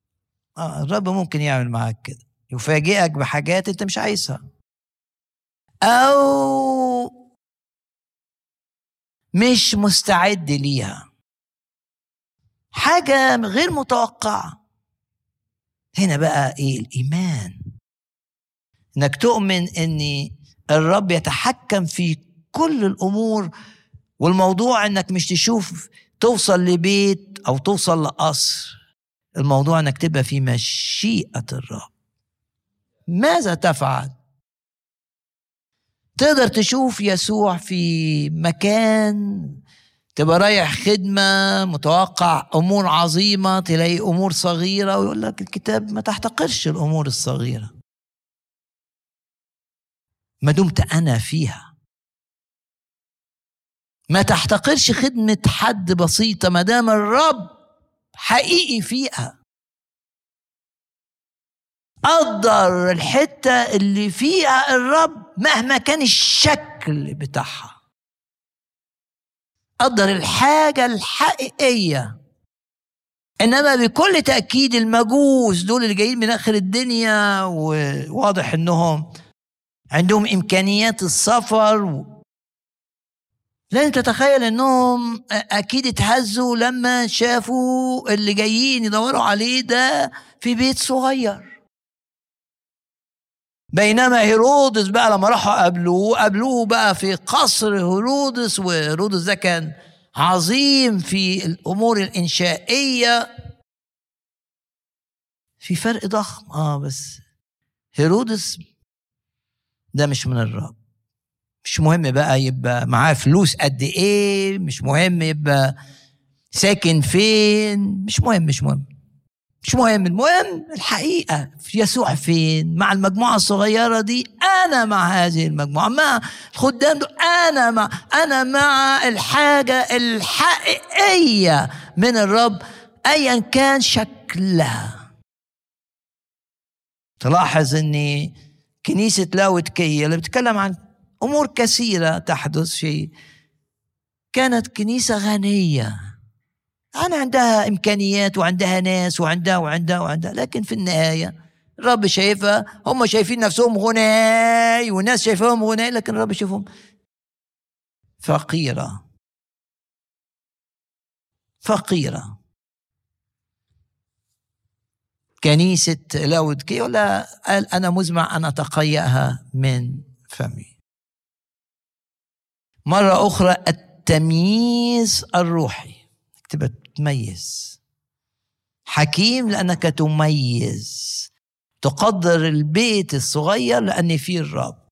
آه الرب ممكن يعمل معاك كده يفاجئك بحاجات انت مش عايزها او مش مستعد ليها حاجه غير متوقعه هنا بقى ايه الايمان انك تؤمن ان الرب يتحكم في كل الامور والموضوع انك مش تشوف توصل لبيت او توصل لقصر الموضوع انك تبقى في مشيئه الرب ماذا تفعل تقدر تشوف يسوع في مكان تبقى رايح خدمة متوقع أمور عظيمة تلاقي أمور صغيرة ويقول لك الكتاب ما تحتقرش الأمور الصغيرة ما دمت أنا فيها ما تحتقرش خدمة حد بسيطة ما دام الرب حقيقي فيها قدر الحتة اللي فيها الرب مهما كان الشكل بتاعها قدر الحاجة الحقيقية إنما بكل تأكيد المجوس دول اللي جايين من آخر الدنيا وواضح إنهم عندهم إمكانيات السفر لازم تتخيل انهم اكيد اتهزوا لما شافوا اللي جايين يدوروا عليه ده في بيت صغير بينما هيرودس بقى لما راحوا قابلوه قابلوه بقى في قصر هيرودس وهيرودس ده كان عظيم في الامور الانشائيه في فرق ضخم اه بس هيرودس ده مش من الرب مش مهم بقى يبقى معاه فلوس قد ايه مش مهم يبقى ساكن فين مش مهم مش مهم مش مهم المهم الحقيقة في يسوع فين مع المجموعة الصغيرة دي أنا مع هذه المجموعة مع الخدام دول أنا مع أنا مع الحاجة الحقيقية من الرب أيا كان شكلها تلاحظ أن كنيسة لاودكية اللي بتتكلم عن أمور كثيرة تحدث في كانت كنيسة غنية أنا عندها إمكانيات وعندها ناس وعندها وعندها وعندها لكن في النهاية الرب شايفها هم شايفين نفسهم غناي وناس شايفهم غناي لكن الرب يشوفهم فقيرة فقيرة كنيسة لاودكي ولا قال أنا مزمع أن أتقيأها من فمي مرة أخرى التمييز الروحي تبقى تميز حكيم لأنك تميز تقدر البيت الصغير لأن فيه الرب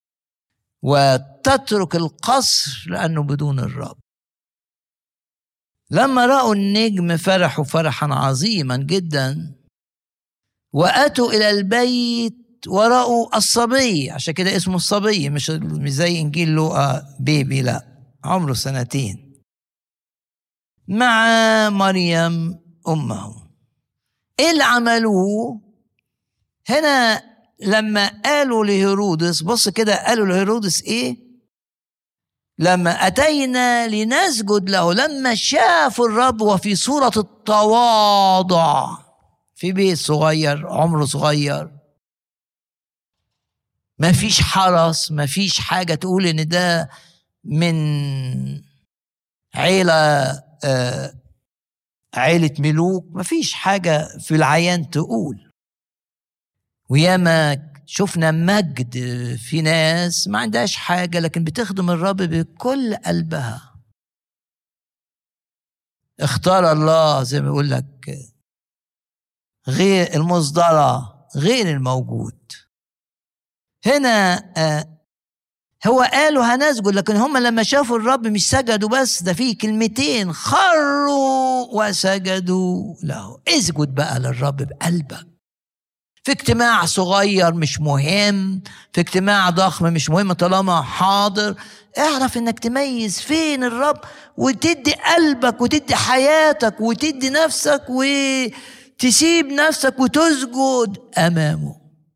وتترك القصر لأنه بدون الرب لما رأوا النجم فرحوا فرحا عظيما جدا وأتوا إلى البيت ورأوا الصبي عشان كده اسمه الصبي مش مش زي إنجيل لوقا بيبي لا عمره سنتين مع مريم امه ايه اللي عملوه هنا لما قالوا لهيرودس بص كده قالوا لهيرودس ايه لما اتينا لنسجد له لما شافوا الرب وفي صوره التواضع في بيت صغير عمره صغير ما فيش حرس ما فيش حاجه تقول ان ده من عيله آه، عيلة ملوك مفيش حاجة في العيان تقول وياما شفنا مجد في ناس ما عندهاش حاجة لكن بتخدم الرب بكل قلبها اختار الله زي ما يقول لك غير المصدرة غير الموجود هنا آه، هو قالوا هنسجد لكن هم لما شافوا الرب مش سجدوا بس ده فيه كلمتين خروا وسجدوا له اسجد بقى للرب بقلبك في اجتماع صغير مش مهم في اجتماع ضخم مش مهم طالما حاضر اعرف انك تميز فين الرب وتدي قلبك وتدي حياتك وتدي نفسك وتسيب نفسك وتسجد امامه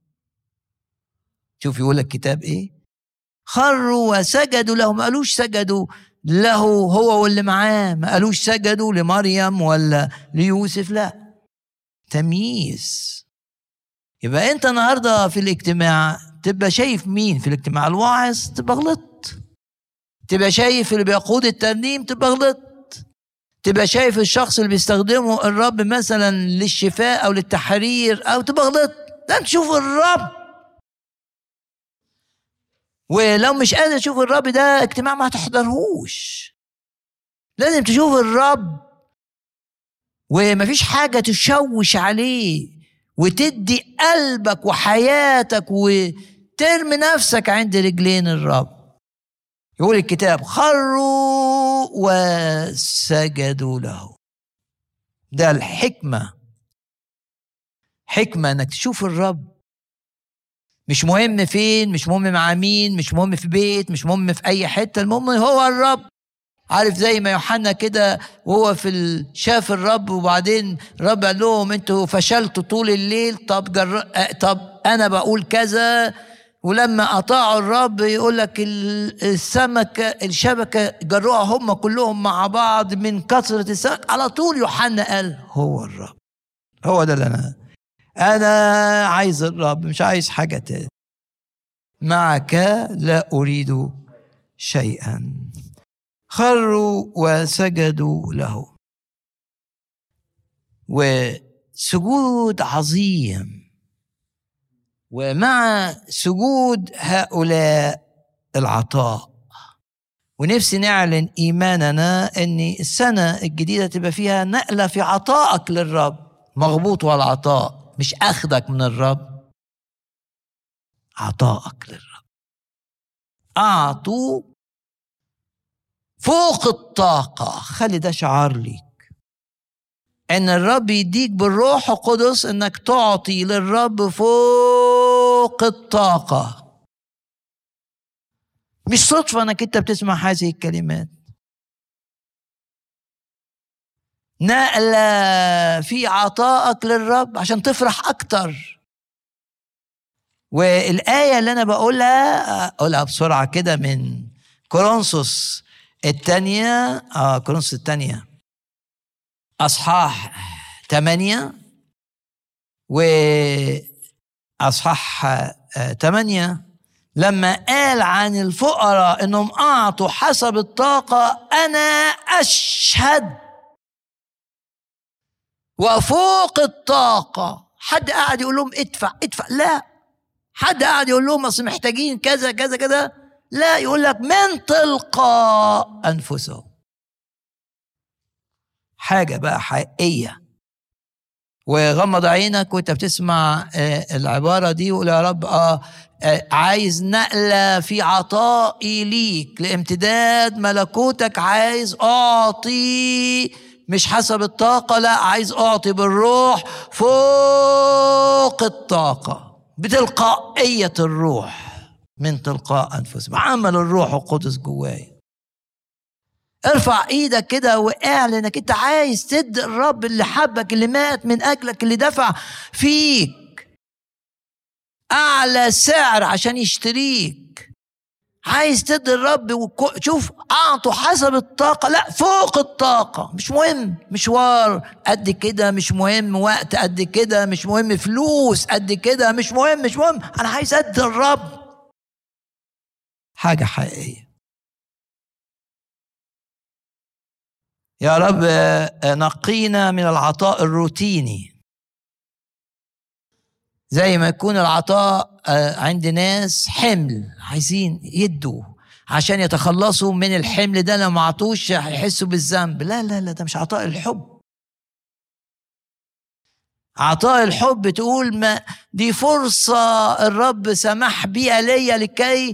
شوف يقول لك كتاب ايه خروا وسجدوا له ما قالوش سجدوا له هو واللي معاه ما قالوش سجدوا لمريم ولا ليوسف لا تمييز يبقى انت النهارده في الاجتماع تبقى شايف مين في الاجتماع الواعظ تبقى غلطت تبقى شايف اللي بيقود الترنيم تبقى غلطت تبقى شايف الشخص اللي بيستخدمه الرب مثلا للشفاء او للتحرير او تبقى غلطت لازم تشوف الرب ولو مش قادر تشوف الرب ده اجتماع ما هتحضرهوش لازم تشوف الرب ومفيش حاجة تشوش عليه وتدي قلبك وحياتك وترمي نفسك عند رجلين الرب يقول الكتاب خروا وسجدوا له ده الحكمة حكمة انك تشوف الرب مش مهم فين مش مهم مع مين مش مهم في بيت مش مهم في اي حتة المهم هو الرب عارف زي ما يوحنا كده وهو في شاف الرب وبعدين الرب قال لهم انتوا فشلتوا طول الليل طب جر... طب انا بقول كذا ولما اطاعوا الرب يقول لك السمكه الشبكه جروها هم كلهم مع بعض من كثره السمك على طول يوحنا قال هو الرب هو ده اللي انا انا عايز الرب مش عايز حاجه تاني معك لا اريد شيئا خروا وسجدوا له وسجود عظيم ومع سجود هؤلاء العطاء ونفسي نعلن ايماننا ان السنه الجديده تبقى فيها نقله في عطائك للرب مغبوط والعطاء مش اخذك من الرب عطائك للرب اعطوا فوق الطاقة خلي ده شعار ليك ان الرب يديك بالروح القدس انك تعطي للرب فوق الطاقة مش صدفة انك انت بتسمع هذه الكلمات نقلة في عطائك للرب عشان تفرح أكتر والآية اللي أنا بقولها أقولها بسرعة كده من كورنثوس الثانية آه كورنثوس الثانية أصحاح ثمانية وأصحاح ثمانية لما قال عن الفقراء انهم اعطوا حسب الطاقه انا اشهد وفوق الطاقه حد قاعد يقول لهم ادفع ادفع لا حد قاعد يقول لهم اصل محتاجين كذا كذا كذا لا يقول لك من تلقاء انفسهم حاجه بقى حقيقيه وغمض عينك وانت بتسمع العباره دي وقول يا رب اه عايز نقله في عطائي ليك لامتداد ملكوتك عايز اعطي مش حسب الطاقه لا عايز اعطي بالروح فوق الطاقه بتلقائيه الروح من تلقاء انفسهم عمل الروح القدس جوايا ارفع ايدك كده واعلن انك انت عايز تدي الرب اللي حبك اللي مات من اجلك اللي دفع فيك اعلى سعر عشان يشتريك عايز تدي الرب وكو... شوف اعطوا حسب الطاقه لا فوق الطاقه مش مهم مشوار قد كده مش مهم وقت قد كده مش مهم فلوس قد كده مش مهم مش مهم انا عايز ادي الرب حاجة حقيقية يا رب نقينا من العطاء الروتيني زي ما يكون العطاء عند ناس حمل عايزين يدوا عشان يتخلصوا من الحمل ده لو ما عطوش هيحسوا بالذنب لا لا لا ده مش عطاء الحب عطاء الحب تقول ما دي فرصة الرب سمح بيها ليا لكي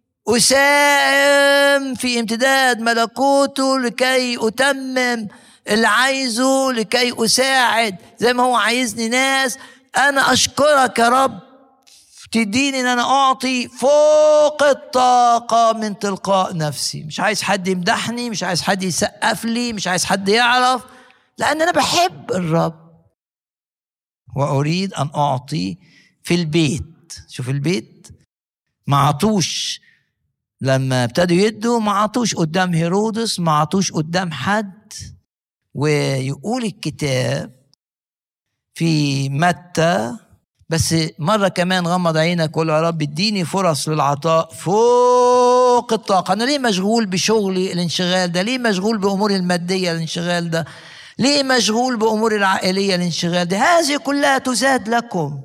أساهم في امتداد ملكوته لكي أتمم اللي عايزه لكي أساعد زي ما هو عايزني ناس أنا أشكرك يا رب تديني ان انا اعطي فوق الطاقة من تلقاء نفسي مش عايز حد يمدحني مش عايز حد يسقف لي مش عايز حد يعرف لان انا بحب الرب واريد ان اعطي في البيت شوف البيت ما عطوش لما ابتدوا يدوا ما عطوش قدام هيرودس ما عطوش قدام حد ويقول الكتاب في متى بس مرة كمان غمض عينك وقول يا رب اديني فرص للعطاء فوق الطاقة أنا ليه مشغول بشغلي الانشغال ده ليه مشغول بأموري المادية الانشغال ده ليه مشغول بأموري العائلية الانشغال ده هذه كلها تزاد لكم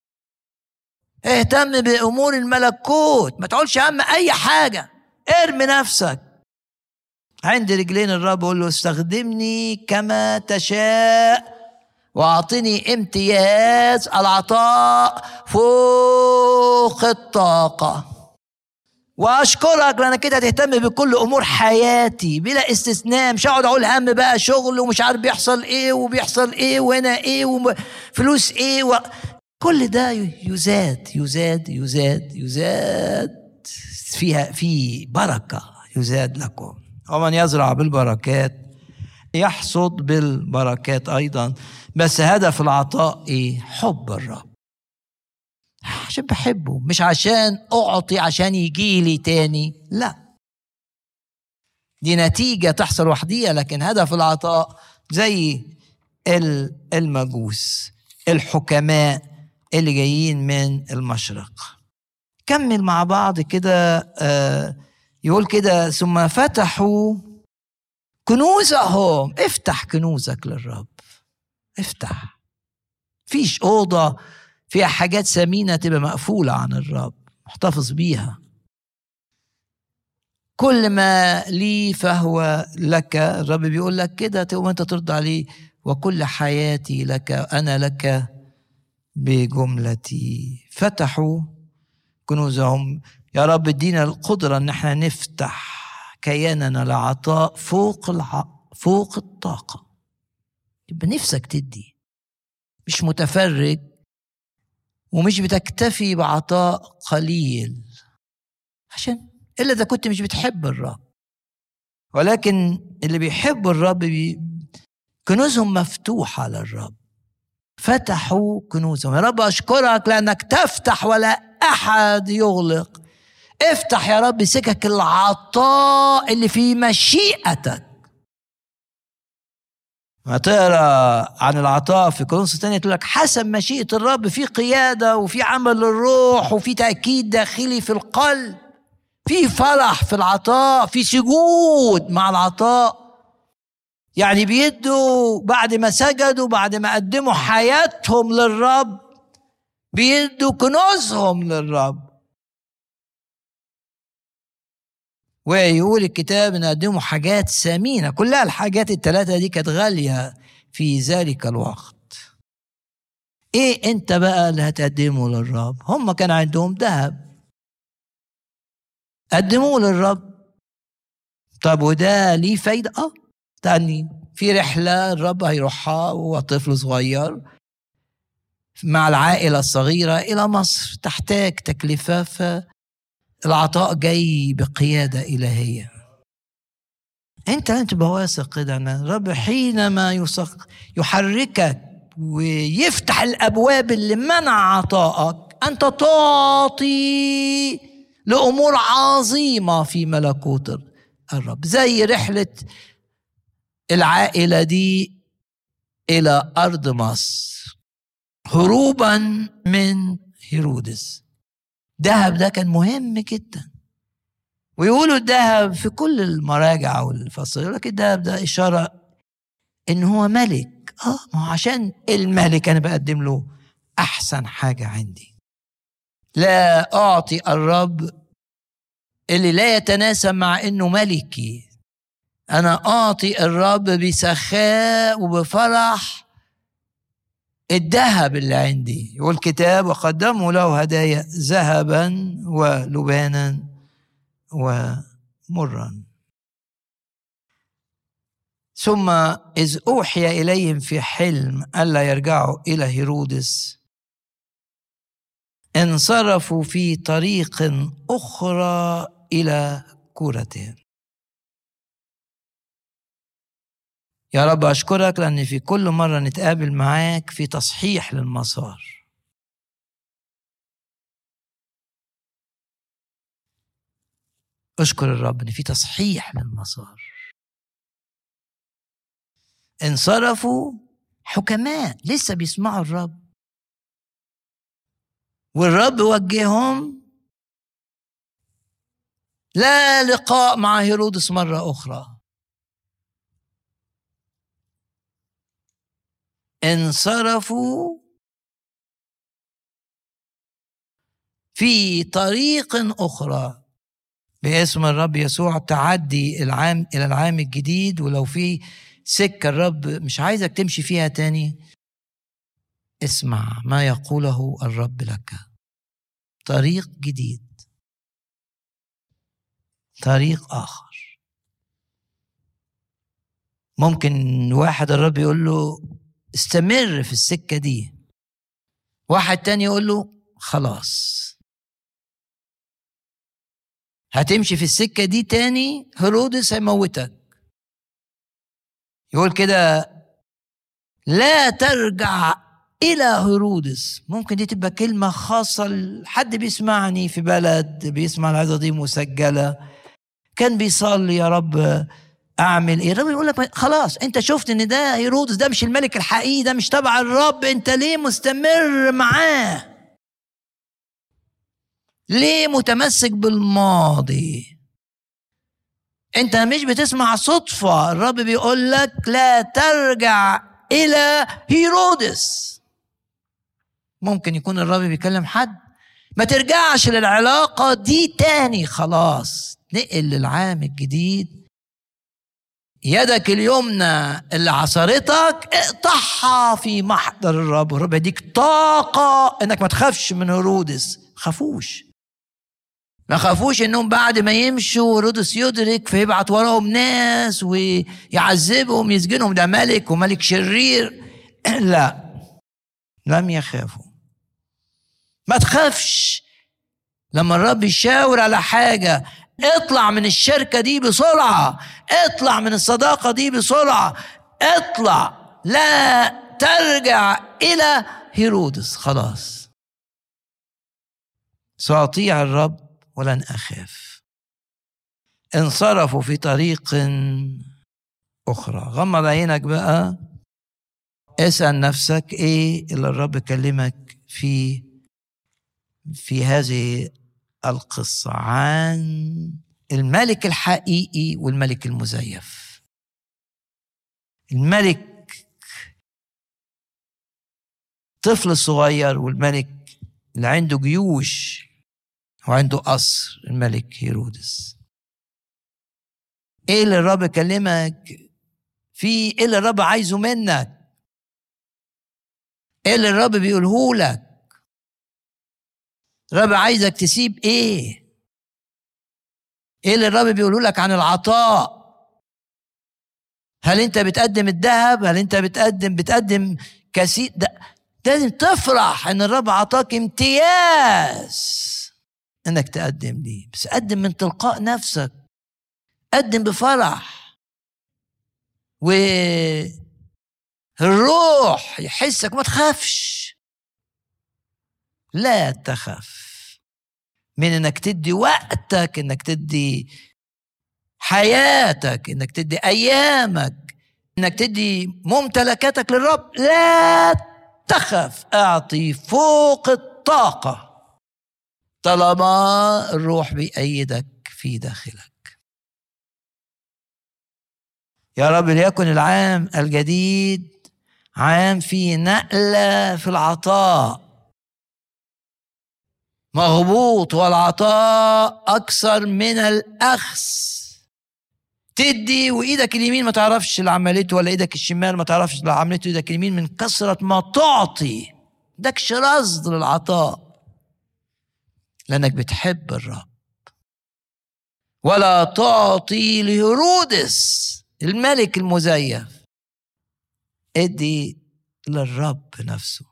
اهتم بأمور الملكوت ما تقولش هم أي حاجة ارمي نفسك عند رجلين الرب قول له استخدمني كما تشاء واعطني امتياز العطاء فوق الطاقه واشكرك لانك كده هتهتم بكل امور حياتي بلا استثناء مش هقعد اقول هم بقى شغل ومش عارف بيحصل ايه وبيحصل ايه وهنا ايه وفلوس ايه و... كل ده يزاد يزاد يزاد يزاد فيها في بركه يزاد لكم ومن يزرع بالبركات يحصد بالبركات ايضا بس هدف العطاء ايه حب الرب عشان بحبه مش عشان اعطي عشان يجي لي تاني لا دي نتيجة تحصل وحدية لكن هدف العطاء زي المجوس الحكماء اللي جايين من المشرق كمل مع بعض كده آه يقول كده ثم فتحوا كنوزهم افتح كنوزك للرب افتح فيش أوضة فيها حاجات ثمينة تبقى مقفولة عن الرب محتفظ بيها كل ما لي فهو لك الرب بيقول لك كده تقوم انت ترضى عليه وكل حياتي لك انا لك بجملتي فتحوا كنوزهم يا رب ادينا القدرة ان احنا نفتح كياننا لعطاء فوق الع... فوق الطاقة يبقى نفسك تدي مش متفرج ومش بتكتفي بعطاء قليل عشان الا اذا كنت مش بتحب الرب ولكن اللي بيحبوا الرب بي كنوزهم مفتوحه للرب فتحوا كنوزهم يا رب اشكرك لانك تفتح ولا احد يغلق افتح يا رب سكك العطاء اللي في مشيئتك ما تقرا عن العطاء في كورنثوس الثانيه تقول لك حسب مشيئه الرب في قياده وفي عمل للروح وفي تاكيد داخلي في القلب في فرح في العطاء في سجود مع العطاء يعني بيدوا بعد ما سجدوا بعد ما قدموا حياتهم للرب بيدوا كنوزهم للرب ويقول الكتاب ان قدموا حاجات ثمينه كلها الحاجات الثلاثه دي كانت غاليه في ذلك الوقت ايه انت بقى اللي هتقدمه للرب هم كان عندهم ذهب قدموه للرب طب وده ليه فايده اه تاني في رحله الرب هيروحها وهو طفل صغير مع العائله الصغيره الى مصر تحتاج تكلفه العطاء جاي بقيادة إلهية أنت لازم تبقى واثق كده أن الرب حينما يسق يحركك ويفتح الأبواب اللي منع عطائك أنت تعطي لأمور عظيمة في ملكوت الرب زي رحلة العائلة دي إلى أرض مصر هروبا من هيرودس الذهب ده كان مهم جدا ويقولوا الذهب في كل المراجع والفصل يقول لك الذهب ده اشاره ان هو ملك اه ما هو عشان الملك انا بقدم له احسن حاجه عندي لا اعطي الرب اللي لا يتناسب مع انه ملكي انا اعطي الرب بسخاء وبفرح الذهب اللي عندي يقول الكتاب وقدموا له هدايا ذهبا ولبانا ومرا ثم إذ أوحي إليهم في حلم ألا يرجعوا إلى هيرودس انصرفوا في طريق أخرى إلى كورتهم يا رب أشكرك لأن في كل مرة نتقابل معاك في تصحيح للمسار أشكر الرب إن في تصحيح للمسار انصرفوا حكماء لسه بيسمعوا الرب والرب وجههم لا لقاء مع هيرودس مرة أخرى انصرفوا في طريق أخرى باسم الرب يسوع تعدي العام إلى العام الجديد ولو في سكة الرب مش عايزك تمشي فيها تاني اسمع ما يقوله الرب لك طريق جديد طريق آخر ممكن واحد الرب يقول له استمر في السكة دي واحد تاني يقول له خلاص هتمشي في السكة دي تاني هيرودس هيموتك يقول كده لا ترجع إلى هيرودس ممكن دي تبقى كلمة خاصة لحد بيسمعني في بلد بيسمع العظة دي مسجلة كان بيصلي يا رب اعمل ايه الرب يقول لك خلاص انت شفت ان ده هيرودس ده مش الملك الحقيقي ده مش تبع الرب انت ليه مستمر معاه ليه متمسك بالماضي انت مش بتسمع صدفة الرب بيقول لك لا ترجع الى هيرودس ممكن يكون الرب بيكلم حد ما ترجعش للعلاقة دي تاني خلاص نقل للعام الجديد يدك اليمنى اللي عصرتك اقطعها في محضر الرب الرب يديك طاقة انك ما تخافش من هيرودس خافوش ما خافوش انهم بعد ما يمشوا هيرودس يدرك فيبعت وراهم ناس ويعذبهم يسجنهم ده ملك وملك شرير لا لم يخافوا ما تخافش لما الرب يشاور على حاجة اطلع من الشركة دي بسرعة اطلع من الصداقة دي بسرعة اطلع لا ترجع إلى هيرودس خلاص سأطيع الرب ولن أخاف انصرفوا في طريق أخرى غمض عينك بقى اسأل نفسك إيه اللي الرب كلمك فيه في هذه القصة عن الملك الحقيقي والملك المزيف الملك طفل صغير والملك اللي عنده جيوش وعنده قصر الملك هيرودس ايه اللي الرب كلمك في ايه اللي الرب عايزه منك ايه اللي الرب بيقوله لك الرب عايزك تسيب ايه ايه اللي الرب بيقوله لك عن العطاء هل انت بتقدم الذهب هل انت بتقدم بتقدم كثير ده لازم تفرح ان الرب عطاك امتياز انك تقدم ليه بس قدم من تلقاء نفسك قدم بفرح و الروح يحسك ما تخافش لا تخف من انك تدي وقتك انك تدي حياتك انك تدي ايامك انك تدي ممتلكاتك للرب لا تخف اعطي فوق الطاقه طالما الروح بيأيدك في داخلك يا رب ليكن العام الجديد عام فيه نقلة في العطاء مغبوط والعطاء أكثر من الأخذ تدي وإيدك اليمين ما تعرفش اللي عملته ولا إيدك الشمال ما تعرفش اللي عملته إيدك اليمين من كثرة ما تعطي دكش رصد للعطاء لأنك بتحب الرب ولا تعطي لهرودس الملك المزيف ادي للرب نفسه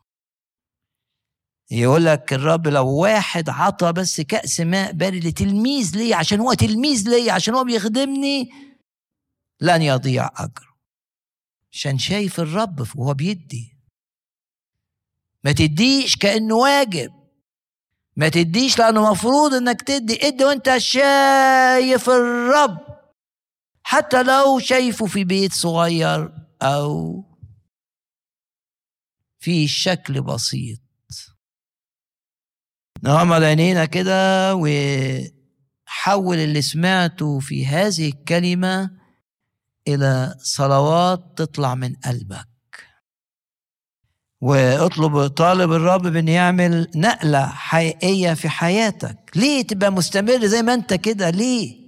يقول لك الرب لو واحد عطى بس كأس ماء بارد لتلميذ لي عشان هو تلميذ لي عشان هو بيخدمني لن يضيع أجره عشان شايف الرب وهو بيدي ما تديش كأنه واجب ما تديش لانه مفروض انك تدي ادي وانت شايف الرب حتى لو شايفه في بيت صغير او في شكل بسيط نغمض عينينا كده وحول اللي سمعته في هذه الكلمة إلى صلوات تطلع من قلبك واطلب طالب الرب بان يعمل نقله حقيقيه في حياتك ليه تبقى مستمر زي ما انت كده ليه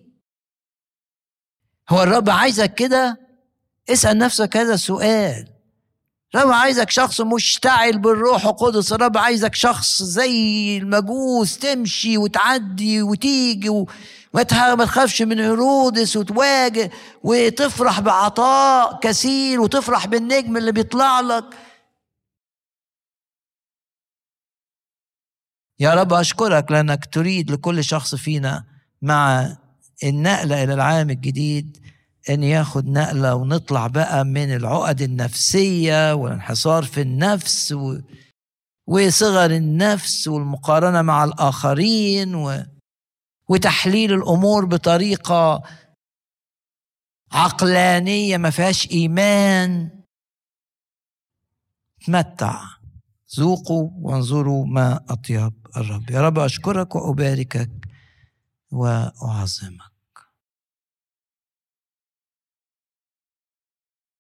هو الرب عايزك كده اسال نفسك هذا السؤال الرب عايزك شخص مشتعل بالروح القدس الرب عايزك شخص زي المجوس تمشي وتعدي وتيجي و... ما تخافش من هيرودس وتواجه وتفرح بعطاء كثير وتفرح بالنجم اللي بيطلع لك يا رب أشكرك لأنك تريد لكل شخص فينا مع النقلة إلى العام الجديد أن ياخد نقلة ونطلع بقى من العقد النفسية والانحصار في النفس و... وصغر النفس والمقارنة مع الآخرين و... وتحليل الأمور بطريقة عقلانية ما فيهاش إيمان تمتع ذوقوا وانظروا ما أطيب الرب يا رب أشكرك وأباركك وأعظمك